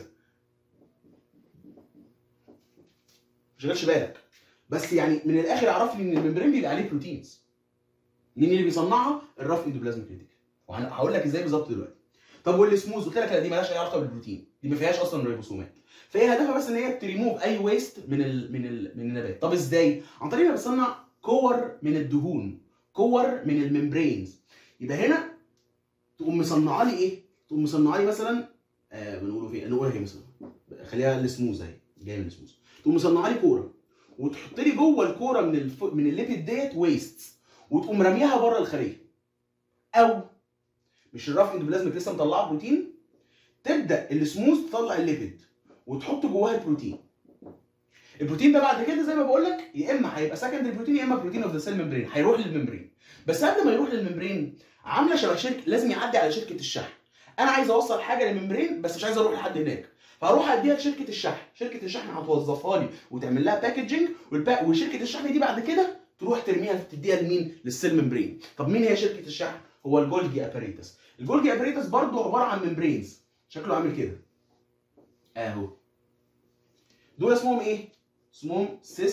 ما تشغلش بالك بس يعني من الاخر اعرف لي ان الممبرين بيبقى عليه بروتينز مين اللي بيصنعها الرف اندوبلازميك ريتيكل وهقول لك ازاي بالظبط دلوقتي طب والسموز قلت لك لا دي مالهاش اي علاقه بالبروتين دي ما فيهاش اصلا ريبوسومات فهي هدفها بس ان هي تريموف اي ويست من ال من ال من النبات طب ازاي عن طريق انها بتصنع كور من الدهون كور من الممبرينز يبقى هنا تقوم مصنعه لي ايه تقوم مصنعه لي مثلا آه بنقوله فين نقولها ايه مثلا خليها السموز اهي جايه من السموز تقوم مصنعه لي كوره وتحط لي جوه الكوره من الف... من الليبيد ديت ويست وتقوم راميها بره الخليه او مش الرف اندوبلازميك لسه مطلعه بروتين تبدا السموث تطلع الليبيد وتحط جواها البروتين البروتين ده بعد كده زي ما بقول لك يا اما هيبقى سكندري بروتين يا اما بروتين اوف ذا سيل ممبرين هيروح للممبرين بس قبل ما يروح للممبرين عامله شبه شركه لازم يعدي على شركه الشحن انا عايز اوصل حاجه للممبرين بس مش عايز اروح لحد هناك فاروح اديها لشركه الشحن شركه الشحن هتوظفها لي وتعمل لها باكجنج والبا... وشركه الشحن دي بعد كده تروح ترميها تديها لمين للسيل ممبرين طب مين هي شركه الشحن هو الجولجي اباريتس الجولجي اباريتس برضو عباره عن ممبرينز شكله عامل كده اهو دول اسمهم ايه اسمهم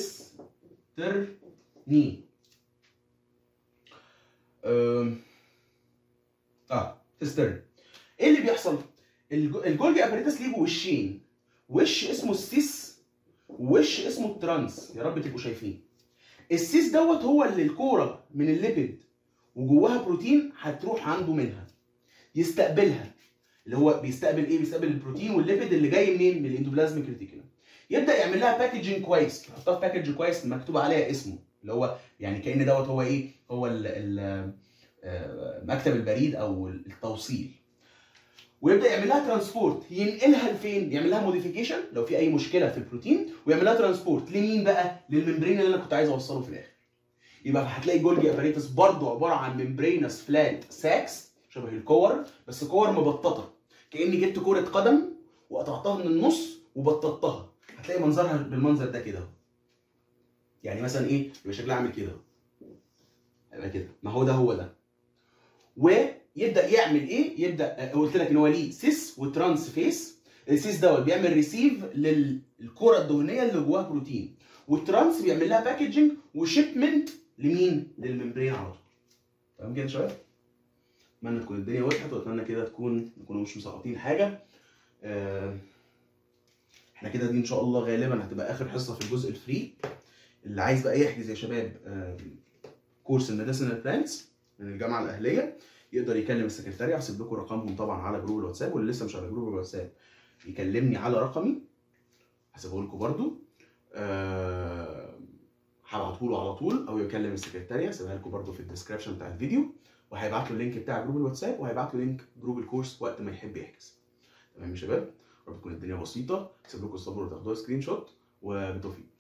سيسترني أم... اه سيسترن ايه اللي بيحصل الج- الجولجي اباريتس ليه وشين وش اسمه السيس ووش اسمه الترانس يا رب تبقوا شايفين السيس دوت هو اللي الكوره من الليبيد وجواها بروتين هتروح عنده منها يستقبلها اللي هو بيستقبل ايه بيستقبل البروتين والليبيد اللي جاي منين من الاندوبلازميك ريتيكولم يبدا يعمل لها باكجنج كويس يحطها في باكج كويس مكتوب عليها اسمه اللي هو يعني كان دوت هو ايه هو ال ال آه، مكتب البريد او التوصيل ويبدا يعمل لها ترانسبورت ينقلها لفين يعمل لها موديفيكيشن لو في اي مشكله في البروتين ويعمل لها ترانسبورت لمين بقى للممبرين اللي انا كنت عايز اوصله في الاخر يبقى هتلاقي جولجي اباريتس برضو عباره عن ممبرينس فلات ساكس شبه الكور بس كور مبططه كاني جبت كوره قدم وقطعتها من النص وبططتها هتلاقي منظرها بالمنظر ده كده يعني مثلا ايه يبقى شكلها عامل كده هيبقى كده ما هو ده هو ده ويبدا يعمل ايه يبدا آه، قلت لك ان هو ليه سيس وترانس فيس السيس دوت بيعمل ريسيف للكره الدهنيه اللي جواها بروتين والترانس بيعمل لها باكجنج وشيبمنت لمين للممبرين على طول تمام كده يا شباب اتمنى تكون الدنيا وضحت واتمنى كده تكون نكونوا مش مسقطين حاجه آه، احنا كده دي ان شاء الله غالبا هتبقى اخر حصه في الجزء الفري اللي عايز بقى يحجز يا شباب آه، كورس الميديسينال بلانتس من الجامعه الاهليه يقدر يكلم السكرتاريه هسيب لكم رقمهم طبعا على جروب الواتساب واللي لسه مش على جروب الواتساب يكلمني على رقمي هسيبه لكم برده أه هبعته له على طول او يكلم السكرتاريه هسيبها لكم برده في الديسكربشن بتاع الفيديو وهيبعت له اللينك بتاع جروب الواتساب وهيبعت له لينك جروب الكورس وقت ما يحب يحجز تمام يا شباب رب تكون الدنيا بسيطه هسيب لكم الصبر وتاخدوها سكرين شوت وبالتوفيق